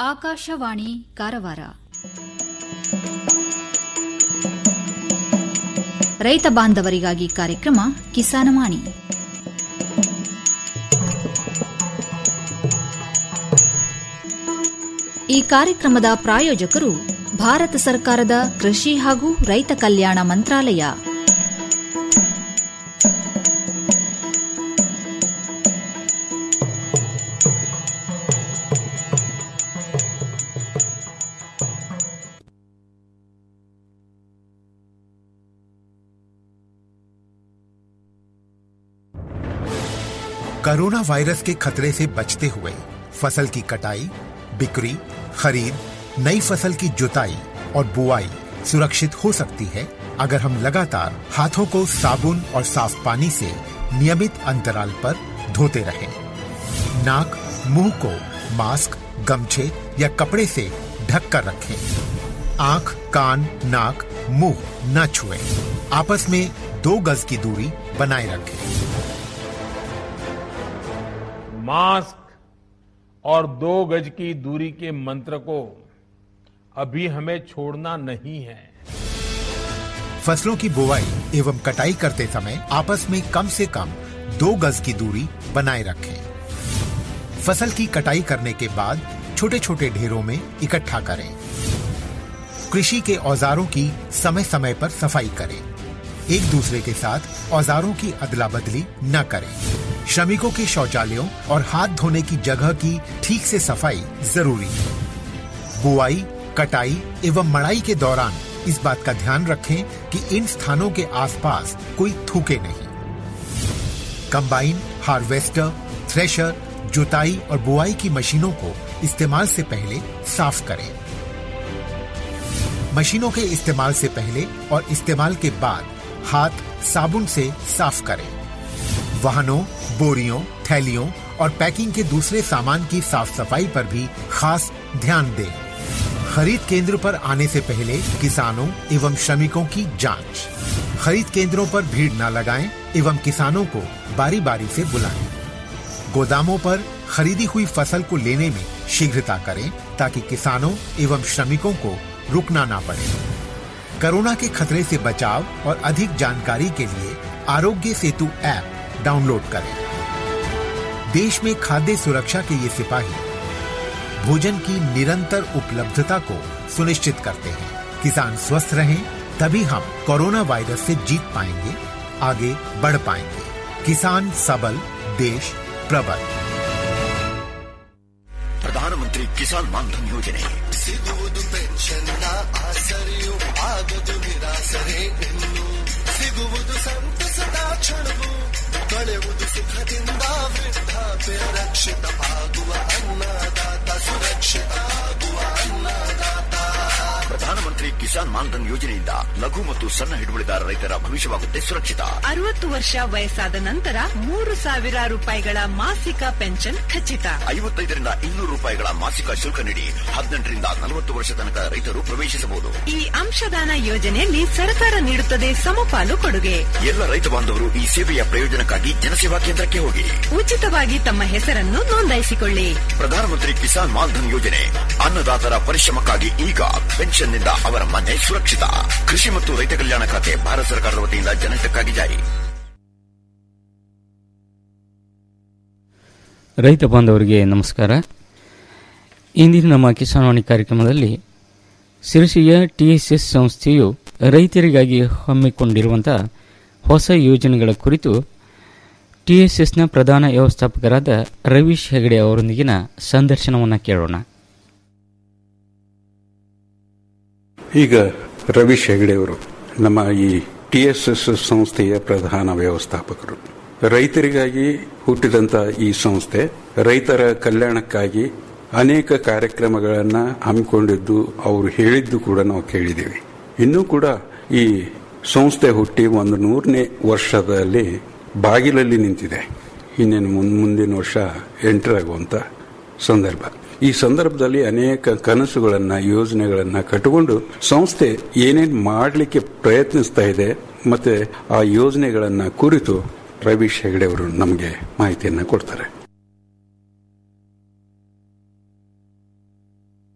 ಆಕಾಶವಾಣಿ ಕಾರವಾರ ರೈತ ಬಾಂಧವರಿಗಾಗಿ ಕಾರ್ಯಕ್ರಮ ಕಿಸಾನವಾಣಿ ಈ ಕಾರ್ಯಕ್ರಮದ ಪ್ರಾಯೋಜಕರು ಭಾರತ ಸರ್ಕಾರದ ಕೃಷಿ ಹಾಗೂ ರೈತ ಕಲ್ಯಾಣ ಮಂತ್ರಾಲಯ कोरोना वायरस के खतरे से बचते हुए फसल की कटाई बिक्री खरीद नई फसल की जुताई और बुआई सुरक्षित हो सकती है अगर हम लगातार हाथों को साबुन और साफ पानी से नियमित अंतराल पर धोते रहें। नाक मुंह को मास्क गमछे या कपड़े से ढक कर रखें आंख कान नाक मुंह न छुएं। आपस में दो गज की दूरी बनाए रखें मास्क और दो गज की दूरी के मंत्र को अभी हमें छोड़ना नहीं है फसलों की बुवाई एवं कटाई करते समय आपस में कम से कम दो गज की दूरी बनाए रखें फसल की कटाई करने के बाद छोटे छोटे ढेरों में इकट्ठा करें कृषि के औजारों की समय समय पर सफाई करें एक दूसरे के साथ औजारों की अदला बदली न करें श्रमिकों के शौचालयों और हाथ धोने की जगह की ठीक से सफाई जरूरी है बुआई कटाई एवं मड़ाई के दौरान इस बात का ध्यान रखें कि इन स्थानों के आसपास कोई थूके नहीं कंबाइन हार्वेस्टर थ्रेशर जुताई और बुआई की मशीनों को इस्तेमाल से पहले साफ करें मशीनों के इस्तेमाल से पहले और इस्तेमाल के बाद हाथ साबुन से साफ करें वाहनों बोरियों थैलियों और पैकिंग के दूसरे सामान की साफ सफाई पर भी खास ध्यान दें खरीद केंद्र पर आने से पहले किसानों एवं श्रमिकों की जांच खरीद केंद्रों पर भीड़ न लगाएं एवं किसानों को बारी बारी से बुलाएं गोदामों पर खरीदी हुई फसल को लेने में शीघ्रता करें ताकि किसानों एवं श्रमिकों को रुकना ना पड़े कोरोना के खतरे से बचाव और अधिक जानकारी के लिए आरोग्य सेतु ऐप डाउनलोड करें देश में खाद्य सुरक्षा के ये सिपाही भोजन की निरंतर उपलब्धता को सुनिश्चित करते हैं किसान स्वस्थ रहें तभी हम कोरोना वायरस से जीत पाएंगे आगे बढ़ पाएंगे किसान सबल देश प्रबल ಪ್ರಧಾನಮಂತ್ರಿ ಕಿಸಾನ್ ಮಾನ್ಧನ್ ಯೋಜನೆ ಸಿಗುವುದು ಪೆನ್ಷನ್ನ ಆಸರೆಯು ಆಗದು ನಿರಾಸರೆ ಇನ್ನು ಸಿಗುವುದು ಸಂತಸದ ಕ್ಷಣವು ಕಳೆಯುವುದು ಸುಖದಿಂದ ವೃದ್ಧಾಪ್ಯ ರಕ್ಷಿತ ಆಗುವ ಅನ್ನದಾತ ಸುರಕ್ಷಿತ ಆಗುವ ಅನ್ನದಾತ ಪ್ರಧಾನಮಂತ್ರಿ ಕಿಸಾನ್ ಮಾನ್ಧನ್ ಯೋಜನೆಯಿಂದ ಲಘು ಮತ್ತು ಸಣ್ಣ ಹಿಡುವಳಿದಾರ ರೈತರ ಭವಿಷ್ಯವಾಗುತ್ತೆ ಸುರಕ್ಷಿತ ಅರವತ್ತು ವರ್ಷ ವಯಸ್ಸಾದ ನಂತರ ಮೂರು ಸಾವಿರ ರೂಪಾಯಿಗಳ ಮಾಸಿಕ ಪೆನ್ಷನ್ ಖಚಿತ ಐವತ್ತೈದರಿಂದ ಇನ್ನೂರು ರೂಪಾಯಿಗಳ ಮಾಸಿಕ ಶುಲ್ಕ ನೀಡಿ ಹದಿನೆಂಟರಿಂದ ನಲವತ್ತು ವರ್ಷ ತನಕ ರೈತರು ಪ್ರವೇಶಿಸಬಹುದು ಈ ಅಂಶದಾನ ಯೋಜನೆಯಲ್ಲಿ ಸರ್ಕಾರ ನೀಡುತ್ತದೆ ಸಮಪಾಲು ಕೊಡುಗೆ ಎಲ್ಲ ರೈತ ಬಾಂಧವರು ಈ ಸೇವೆಯ ಪ್ರಯೋಜನಕ್ಕಾಗಿ ಜನಸೇವಾ ಕೇಂದ್ರಕ್ಕೆ ಹೋಗಿ ಉಚಿತವಾಗಿ ತಮ್ಮ ಹೆಸರನ್ನು ನೋಂದಾಯಿಸಿಕೊಳ್ಳಿ ಪ್ರಧಾನಮಂತ್ರಿ ಕಿಸಾನ್ ಮಾನ್ಧನ್ ಯೋಜನೆ ಅನ್ನದಾತರ ಪರಿಶ್ರಮಕ್ಕಾಗಿ ಈಗ ಪೆನ್ಷನ್ನಿಂದ ಅವರ ಮನೆ ಸುರಕ್ಷಿತ ಕೃಷಿ ಮತ್ತು ರೈತ ಕಲ್ಯಾಣ ಖಾತೆ ಭಾರತ ಸರ್ಕಾರದ ವತಿಯಿಂದ ಜನಹಿತಕ್ಕಾಗಿ ಜಾರಿ ರೈತ ಬಾಂಧವರಿಗೆ ನಮಸ್ಕಾರ ಇಂದಿನ ನಮ್ಮ ಕಿಸಾನ್ವಾಣಿ ಕಾರ್ಯಕ್ರಮದಲ್ಲಿ ಸಿರಸಿಯ ಟಿಎಸ್ಎಸ್ ಸಂಸ್ಥೆಯು ರೈತರಿಗಾಗಿ ಹಮ್ಮಿಕೊಂಡಿರುವಂಥ ಹೊಸ ಯೋಜನೆಗಳ ಕುರಿತು ಟಿಎಸ್ಎಸ್ನ ಪ್ರಧಾನ ವ್ಯವಸ್ಥಾಪಕರಾದ ರವೀಶ್ ಹೆಗಡೆ ಅವರೊಂದಿಗಿನ ಸಂದರ್ಶನವನ್ನು ಕೇಳೋಣ ಈಗ ರವೀಶ್ ಹೆಗಡೆಯವರು ನಮ್ಮ ಈ ಟಿಎಸ್ಎಸ್ ಸಂಸ್ಥೆಯ ಪ್ರಧಾನ ವ್ಯವಸ್ಥಾಪಕರು ರೈತರಿಗಾಗಿ ಹುಟ್ಟಿದಂತ ಈ ಸಂಸ್ಥೆ ರೈತರ ಕಲ್ಯಾಣಕ್ಕಾಗಿ ಅನೇಕ ಕಾರ್ಯಕ್ರಮಗಳನ್ನು ಹಮ್ಮಿಕೊಂಡಿದ್ದು ಅವರು ಹೇಳಿದ್ದು ಕೂಡ ನಾವು ಕೇಳಿದ್ದೀವಿ ಇನ್ನೂ ಕೂಡ ಈ ಸಂಸ್ಥೆ ಹುಟ್ಟಿ ಒಂದು ನೂರನೇ ವರ್ಷದಲ್ಲಿ ಬಾಗಿಲಲ್ಲಿ ನಿಂತಿದೆ ಇನ್ನೇನು ಮುಂದಿನ ವರ್ಷ ಎಂಟರ್ ಆಗುವಂತ ಸಂದರ್ಭ ಈ ಸಂದರ್ಭದಲ್ಲಿ ಅನೇಕ ಕನಸುಗಳನ್ನ ಯೋಜನೆಗಳನ್ನ ಕಟ್ಟಿಕೊಂಡು ಸಂಸ್ಥೆ ಏನೇನು ಮಾಡಲಿಕ್ಕೆ ಪ್ರಯತ್ನಿಸ್ತಾ ಇದೆ ಮತ್ತೆ ಆ ಯೋಜನೆಗಳನ್ನ ಕುರಿತು ರವೀಶ್ ಹೆಗಡೆ ಅವರು ನಮಗೆ ಮಾಹಿತಿಯನ್ನ ಕೊಡ್ತಾರೆ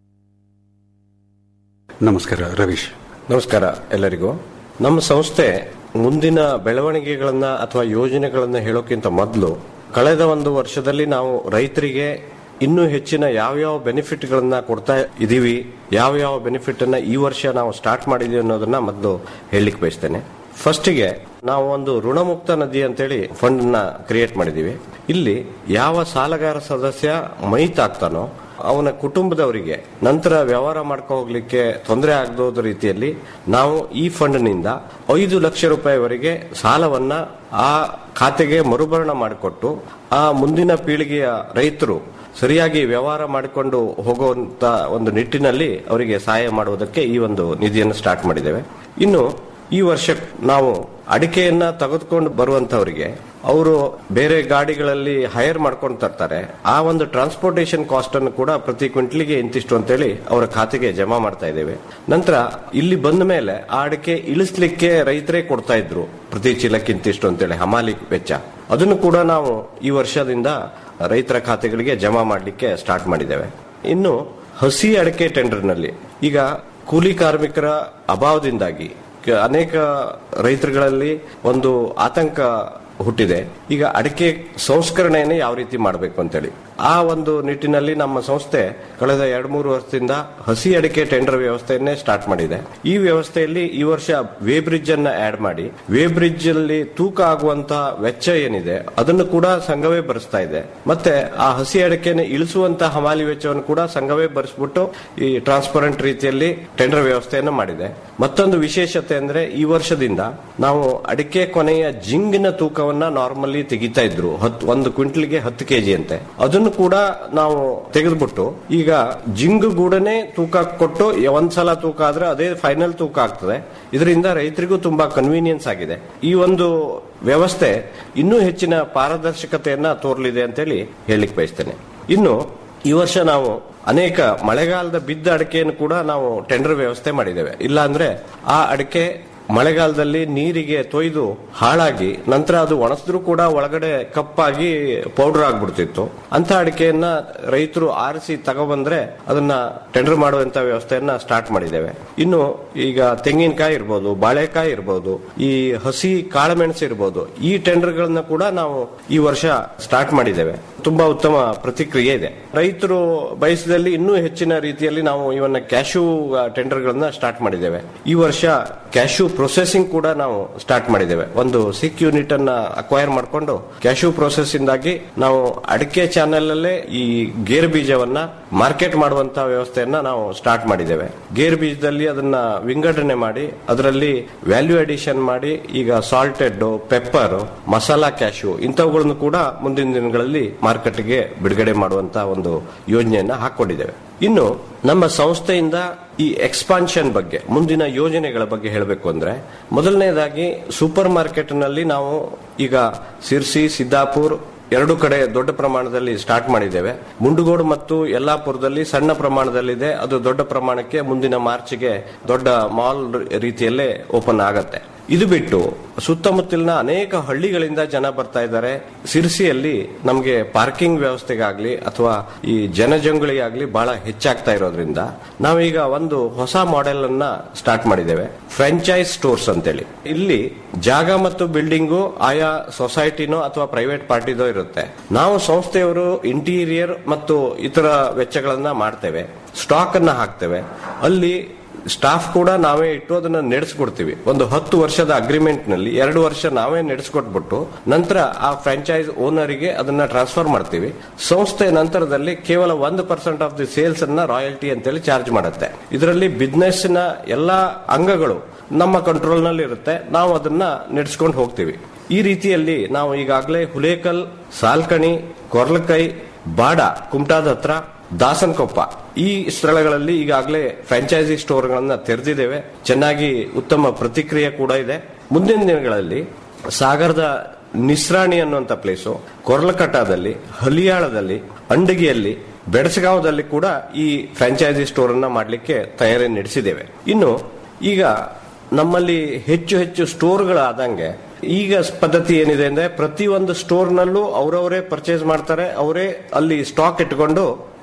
ನಮಸ್ಕಾರ ರವೀಶ್ ನಮಸ್ಕಾರ ಎಲ್ಲರಿಗೂ ನಮ್ಮ ಸಂಸ್ಥೆ ಮುಂದಿನ ಬೆಳವಣಿಗೆಗಳನ್ನ ಅಥವಾ ಯೋಜನೆಗಳನ್ನ ಹೇಳೋಕ್ಕಿಂತ ಮೊದಲು ಕಳೆದ ಒಂದು ವರ್ಷದಲ್ಲಿ ನಾವು ರೈತರಿಗೆ ಇನ್ನೂ ಹೆಚ್ಚಿನ ಯಾವ್ಯಾವ ಬೆನಿಫಿಟ್ಗಳನ್ನ ಕೊಡ್ತಾ ಇದೀವಿ ಯಾವ ಯಾವ ಬೆನಿಫಿಟ್ ಅನ್ನ ಈ ವರ್ಷ ನಾವು ಸ್ಟಾರ್ಟ್ ಮಾಡಿದೀವಿ ಅನ್ನೋದನ್ನ ಮೊದಲು ಹೇಳಲಿಕ್ಕೆ ಬಯಸ್ತೇನೆ ಫಸ್ಟಿಗೆ ನಾವು ಒಂದು ಋಣಮುಕ್ತ ನದಿ ಅಂತೇಳಿ ಫಂಡ್ ನ ಕ್ರಿಯೇಟ್ ಮಾಡಿದೀವಿ ಇಲ್ಲಿ ಯಾವ ಸಾಲಗಾರ ಸದಸ್ಯ ಮೈತಾಗ್ತಾನೋ ಅವನ ಕುಟುಂಬದವರಿಗೆ ನಂತರ ವ್ಯವಹಾರ ಮಾಡ್ಕೊ ಹೋಗ್ಲಿಕ್ಕೆ ತೊಂದರೆ ಆಗದ ರೀತಿಯಲ್ಲಿ ನಾವು ಈ ಫಂಡ್ನಿಂದ ಐದು ಲಕ್ಷ ರೂಪಾಯಿವರೆಗೆ ಸಾಲವನ್ನ ಆ ಖಾತೆಗೆ ಮರುಭರಣ ಮಾಡಿಕೊಟ್ಟು ಆ ಮುಂದಿನ ಪೀಳಿಗೆಯ ರೈತರು ಸರಿಯಾಗಿ ವ್ಯವಹಾರ ಮಾಡಿಕೊಂಡು ಹೋಗುವಂತ ಒಂದು ನಿಟ್ಟಿನಲ್ಲಿ ಅವರಿಗೆ ಸಹಾಯ ಮಾಡುವುದಕ್ಕೆ ಈ ಒಂದು ನಿಧಿಯನ್ನು ಸ್ಟಾರ್ಟ್ ಮಾಡಿದ್ದೇವೆ ಇನ್ನು ಈ ವರ್ಷ ನಾವು ಅಡಿಕೆಯನ್ನ ತೆಗೆದುಕೊಂಡು ಬರುವಂತವರಿಗೆ ಅವರು ಬೇರೆ ಗಾಡಿಗಳಲ್ಲಿ ಹೈರ್ ಮಾಡ್ಕೊಂಡು ತರ್ತಾರೆ ಆ ಒಂದು ಟ್ರಾನ್ಸ್ಪೋರ್ಟೇಷನ್ ಕಾಸ್ಟ್ ಅನ್ನು ಕೂಡ ಪ್ರತಿ ಕ್ವಿಂಟ್ಲಿಗೆ ಇಂತಿಷ್ಟು ಅಂತೇಳಿ ಅವರ ಖಾತೆಗೆ ಜಮಾ ಮಾಡ್ತಾ ಇದ್ದೇವೆ ನಂತರ ಇಲ್ಲಿ ಬಂದ ಮೇಲೆ ಆ ಅಡಿಕೆ ಇಳಿಸ್ಲಿಕ್ಕೆ ರೈತರೇ ಕೊಡ್ತಾ ಇದ್ರು ಪ್ರತಿ ಚೀಲಕ್ಕೆ ಇಂತಿಷ್ಟು ಅಂತೇಳಿ ಹಮಾಲಿ ವೆಚ್ಚ ಅದನ್ನು ಕೂಡ ನಾವು ಈ ವರ್ಷದಿಂದ ರೈತರ ಖಾತೆಗಳಿಗೆ ಜಮಾ ಮಾಡಲಿಕ್ಕೆ ಸ್ಟಾರ್ಟ್ ಮಾಡಿದ್ದೇವೆ ಇನ್ನು ಹಸಿ ಅಡಿಕೆ ಟೆಂಡರ್ನಲ್ಲಿ ಈಗ ಕೂಲಿ ಕಾರ್ಮಿಕರ ಅಭಾವದಿಂದಾಗಿ ಕ- ಅನೇಕ ರೈತರುಗಳಲ್ಲಿ ಒಂದು ಆತಂಕ ಹುಟ್ಟಿದೆ ಈಗ ಅಡಿಕೆ ಸಂಸ್ಕರಣೆಯನ್ನು ಯಾವ ರೀತಿ ಮಾಡಬೇಕು ಅಂತೇಳಿ ಆ ಒಂದು ನಿಟ್ಟಿನಲ್ಲಿ ನಮ್ಮ ಸಂಸ್ಥೆ ಕಳೆದ ಎರಡ್ ಮೂರು ವರ್ಷದಿಂದ ಹಸಿ ಅಡಿಕೆ ಟೆಂಡರ್ ವ್ಯವಸ್ಥೆಯನ್ನೇ ಸ್ಟಾರ್ಟ್ ಮಾಡಿದೆ ಈ ವ್ಯವಸ್ಥೆಯಲ್ಲಿ ಈ ವರ್ಷ ವೇ ಬ್ರಿಡ್ಜ್ ಅನ್ನ ಆಡ್ ಮಾಡಿ ವೇ ಬ್ರಿಡ್ಜ್ ಅಲ್ಲಿ ತೂಕ ಆಗುವಂತ ವೆಚ್ಚ ಏನಿದೆ ಅದನ್ನು ಕೂಡ ಸಂಘವೇ ಭರಿಸ್ತಾ ಇದೆ ಮತ್ತೆ ಆ ಹಸಿ ಅಡಿಕೆನ ಇಳಿಸುವಂತ ಹಮಾಲಿ ವೆಚ್ಚವನ್ನು ಕೂಡ ಸಂಘವೇ ಭರಿಸ್ಬಿಟ್ಟು ಈ ಟ್ರಾನ್ಸ್ಪರೆಂಟ್ ರೀತಿಯಲ್ಲಿ ಟೆಂಡರ್ ವ್ಯವಸ್ಥೆಯನ್ನು ಮಾಡಿದೆ ಮತ್ತೊಂದು ವಿಶೇಷತೆ ಅಂದ್ರೆ ಈ ವರ್ಷದಿಂದ ನಾವು ಅಡಿಕೆ ಕೊನೆಯ ಜಿಂಗಿನ ತೂಕವನ್ನ ನಾರ್ಮಲಿ ತೆಗಿತಾ ಇದ್ರು ಹತ್ ಒಂದು ಕ್ವಿಂಟಲ್ಗೆ ಹತ್ತು ಕೆಜಿ ಅಂತೆ ಅದನ್ನು ಕೂಡ ನಾವು ತೆಗೆದ್ಬಿಟ್ಟು ಈಗ ಜಿಂಗ್ ಗೂಡನೆ ತೂಕ ಕೊಟ್ಟು ಒಂದ್ಸಲ ತೂಕ ಆದ್ರೆ ಅದೇ ಫೈನಲ್ ತೂಕ ಆಗ್ತದೆ ಇದರಿಂದ ರೈತರಿಗೂ ತುಂಬಾ ಕನ್ವೀನಿಯನ್ಸ್ ಆಗಿದೆ ಈ ಒಂದು ವ್ಯವಸ್ಥೆ ಇನ್ನೂ ಹೆಚ್ಚಿನ ಪಾರದರ್ಶಕತೆಯನ್ನ ತೋರಲಿದೆ ಅಂತೇಳಿ ಹೇಳಿಕ್ ಬಯಸ್ತೇನೆ ಇನ್ನು ಈ ವರ್ಷ ನಾವು ಅನೇಕ ಮಳೆಗಾಲದ ಬಿದ್ದ ಅಡಿಕೆಯನ್ನು ಕೂಡ ನಾವು ಟೆಂಡರ್ ವ್ಯವಸ್ಥೆ ಮಾಡಿದ್ದೇವೆ ಇಲ್ಲ ಅಂದ್ರೆ ಆ ಅಡಿಕೆ ಮಳೆಗಾಲದಲ್ಲಿ ನೀರಿಗೆ ತೊಯ್ದು ಹಾಳಾಗಿ ನಂತರ ಅದು ಒಣಸಿದ್ರು ಕೂಡ ಒಳಗಡೆ ಕಪ್ಪಾಗಿ ಪೌಡರ್ ಆಗ್ಬಿಡ್ತಿತ್ತು ಅಂತ ಅಡಿಕೆಯನ್ನ ರೈತರು ಆರಿಸಿ ತಗೊಬಂದ್ರೆ ಅದನ್ನ ಟೆಂಡರ್ ಮಾಡುವಂತ ವ್ಯವಸ್ಥೆಯನ್ನ ಸ್ಟಾರ್ಟ್ ಮಾಡಿದ್ದೇವೆ ಇನ್ನು ಈಗ ತೆಂಗಿನಕಾಯಿ ಇರ್ಬೋದು ಬಾಳೆಕಾಯಿ ಇರ್ಬೋದು ಈ ಹಸಿ ಕಾಳುಮೆಣಸು ಇರ್ಬೋದು ಈ ಟೆಂಡರ್ಗಳನ್ನ ಕೂಡ ನಾವು ಈ ವರ್ಷ ಸ್ಟಾರ್ಟ್ ಮಾಡಿದ್ದೇವೆ ತುಂಬಾ ಉತ್ತಮ ಪ್ರತಿಕ್ರಿಯೆ ಇದೆ ರೈತರು ಬಯಸಿದಲ್ಲಿ ಇನ್ನೂ ಹೆಚ್ಚಿನ ರೀತಿಯಲ್ಲಿ ನಾವು ಇವನ್ನ ಕ್ಯಾಶು ಟೆಂಡರ್ಗಳನ್ನ ಸ್ಟಾರ್ಟ್ ಮಾಡಿದ್ದೇವೆ ಈ ವರ್ಷ ಕ್ಯಾಶು ಪ್ರೊಸೆಸಿಂಗ್ ಕೂಡ ನಾವು ಸ್ಟಾರ್ಟ್ ಮಾಡಿದ್ದೇವೆ ಒಂದು ಸಿಕ್ ಯೂನಿಟ್ ಅನ್ನ ಅಕ್ವೈರ್ ಮಾಡಿಕೊಂಡು ಕ್ಯಾಶು ಪ್ರೊಸೆಸ್ ಇಂದಾಗಿ ನಾವು ಅಡಿಕೆ ಚಾನೆಲ್ ಅಲ್ಲೇ ಈ ಗೇರ್ ಬೀಜವನ್ನ ಮಾರ್ಕೆಟ್ ಮಾಡುವಂತ ವ್ಯವಸ್ಥೆಯನ್ನ ನಾವು ಸ್ಟಾರ್ಟ್ ಮಾಡಿದ್ದೇವೆ ಗೇರ್ ಬೀಜದಲ್ಲಿ ಅದನ್ನ ವಿಂಗಡಣೆ ಮಾಡಿ ಅದರಲ್ಲಿ ವ್ಯಾಲ್ಯೂ ಅಡಿಷನ್ ಮಾಡಿ ಈಗ ಸಾಲ್ಟೆಡ್ ಪೆಪ್ಪರ್ ಮಸಾಲಾ ಕ್ಯಾಶು ಇಂಥವುಗಳನ್ನು ಕೂಡ ಮುಂದಿನ ದಿನಗಳಲ್ಲಿ ಮಾರ್ಕೆಟ್ಗೆ ಬಿಡುಗಡೆ ಮಾಡುವಂತ ಒಂದು ಯೋಜನೆಯನ್ನ ಹಾಕೊಂಡಿದ್ದೇವೆ ಇನ್ನು ನಮ್ಮ ಸಂಸ್ಥೆಯಿಂದ ಈ ಎಕ್ಸ್ಪಾನ್ಷನ್ ಬಗ್ಗೆ ಮುಂದಿನ ಯೋಜನೆಗಳ ಬಗ್ಗೆ ಹೇಳಬೇಕು ಅಂದ್ರೆ ಮೊದಲನೇದಾಗಿ ಸೂಪರ್ ಮಾರ್ಕೆಟ್ ನಲ್ಲಿ ನಾವು ಈಗ ಸಿರ್ಸಿ ಸಿದ್ದಾಪುರ್ ಎರಡು ಕಡೆ ದೊಡ್ಡ ಪ್ರಮಾಣದಲ್ಲಿ ಸ್ಟಾರ್ಟ್ ಮಾಡಿದ್ದೇವೆ ಮುಂಡಗೋಡು ಮತ್ತು ಯಲ್ಲಾಪುರದಲ್ಲಿ ಸಣ್ಣ ಪ್ರಮಾಣದಲ್ಲಿದೆ ಅದು ದೊಡ್ಡ ಪ್ರಮಾಣಕ್ಕೆ ಮುಂದಿನ ಮಾರ್ಚ್ಗೆ ದೊಡ್ಡ ಮಾಲ್ ರೀತಿಯಲ್ಲೇ ಓಪನ್ ಆಗತ್ತೆ ಇದು ಬಿಟ್ಟು ಸುತ್ತಮುತ್ತಲಿನ ಅನೇಕ ಹಳ್ಳಿಗಳಿಂದ ಜನ ಬರ್ತಾ ಇದ್ದಾರೆ ಸಿರ್ಸಿಯಲ್ಲಿ ನಮಗೆ ಪಾರ್ಕಿಂಗ್ ವ್ಯವಸ್ಥೆಗಾಗ್ಲಿ ಅಥವಾ ಈ ಜನಜಂಗುಳಿಗಾಗ್ಲಿ ಬಹಳ ಹೆಚ್ಚಾಗ್ತಾ ಇರೋದ್ರಿಂದ ನಾವೀಗ ಒಂದು ಹೊಸ ಮಾಡೆಲ್ ಅನ್ನ ಸ್ಟಾರ್ಟ್ ಮಾಡಿದ್ದೇವೆ ಫ್ರಾಂಚೈಸ್ ಸ್ಟೋರ್ಸ್ ಅಂತೇಳಿ ಇಲ್ಲಿ ಜಾಗ ಮತ್ತು ಬಿಲ್ಡಿಂಗು ಆಯಾ ಸೊಸೈಟಿನೋ ಅಥವಾ ಪ್ರೈವೇಟ್ ಪಾರ್ಟಿದೋ ಇರುತ್ತೆ ನಾವು ಸಂಸ್ಥೆಯವರು ಇಂಟೀರಿಯರ್ ಮತ್ತು ಇತರ ವೆಚ್ಚಗಳನ್ನ ಮಾಡ್ತೇವೆ ಸ್ಟಾಕ್ ಅನ್ನ ಹಾಕ್ತೇವೆ ಅಲ್ಲಿ ಸ್ಟಾಫ್ ಕೂಡ ನಾವೇ ಇಟ್ಟು ಅದನ್ನ ನಡೆಸ್ಕೊಡ್ತೀವಿ ಒಂದು ಹತ್ತು ವರ್ಷದ ಅಗ್ರಿಮೆಂಟ್ ನಲ್ಲಿ ಎರಡು ವರ್ಷ ನಾವೇ ನಡೆಸ್ಕೊಟ್ಬಿಟ್ಟು ನಂತರ ಆ ಫ್ರಾಂಚೈಸ್ ಓನರಿಗೆ ಅದನ್ನ ಟ್ರಾನ್ಸ್ಫರ್ ಮಾಡ್ತೀವಿ ಸಂಸ್ಥೆ ನಂತರದಲ್ಲಿ ಕೇವಲ ಒಂದು ಪರ್ಸೆಂಟ್ ಆಫ್ ದಿ ಸೇಲ್ಸ್ ಅನ್ನ ರಾಯಲ್ಟಿ ಅಂತೇಳಿ ಚಾರ್ಜ್ ಮಾಡುತ್ತೆ ಇದರಲ್ಲಿ ಬಿಸ್ನೆಸ್ ನ ಎಲ್ಲಾ ಅಂಗಗಳು ನಮ್ಮ ಕಂಟ್ರೋಲ್ ನಲ್ಲಿ ಇರುತ್ತೆ ನಾವು ಅದನ್ನ ನಡೆಸ್ಕೊಂಡು ಹೋಗ್ತೀವಿ ಈ ರೀತಿಯಲ್ಲಿ ನಾವು ಈಗಾಗಲೇ ಹುಲೇಕಲ್ ಸಾಲ್ಕಣಿ ಕೊರ್ಲಕೈ ಬಾಡ ಕುಮಟಾದ ಹತ್ರ ದಾಸನಕೊಪ್ಪ ಈ ಸ್ಥಳಗಳಲ್ಲಿ ಈಗಾಗಲೇ ಫ್ರಾಂಚೈಸಿ ಸ್ಟೋರ್ಗಳನ್ನ ತೆರೆದಿದ್ದೇವೆ ಚೆನ್ನಾಗಿ ಉತ್ತಮ ಪ್ರತಿಕ್ರಿಯೆ ಕೂಡ ಇದೆ ಮುಂದಿನ ದಿನಗಳಲ್ಲಿ ಸಾಗರದ ನಿಸ್ರಾಣಿ ಅನ್ನುವಂತ ಪ್ಲೇಸು ಕೊರ್ಲಕಟ್ಟದಲ್ಲಿ ಹಲಿಯಾಳದಲ್ಲಿ ಅಂಡಗಿಯಲ್ಲಿ ಬೆಡಸಗಾಂವದಲ್ಲಿ ಕೂಡ ಈ ಫ್ರಾಂಚೈಸಿ ಸ್ಟೋರ್ ಅನ್ನ ಮಾಡಲಿಕ್ಕೆ ತಯಾರಿ ನಡೆಸಿದ್ದೇವೆ ಇನ್ನು ಈಗ ನಮ್ಮಲ್ಲಿ ಹೆಚ್ಚು ಹೆಚ್ಚು ಸ್ಟೋರ್ಗಳಾದಂಗೆ ಈಗ ಪದ್ಧತಿ ಏನಿದೆ ಅಂದ್ರೆ ಪ್ರತಿ ಒಂದು ಸ್ಟೋರ್ ನಲ್ಲೂ ಅವರವರೇ ಪರ್ಚೇಸ್ ಮಾಡ್ತಾರೆ ಅವರೇ ಅಲ್ಲಿ ಸ್ಟಾಕ್ ಇಟ್ಕೊಂಡು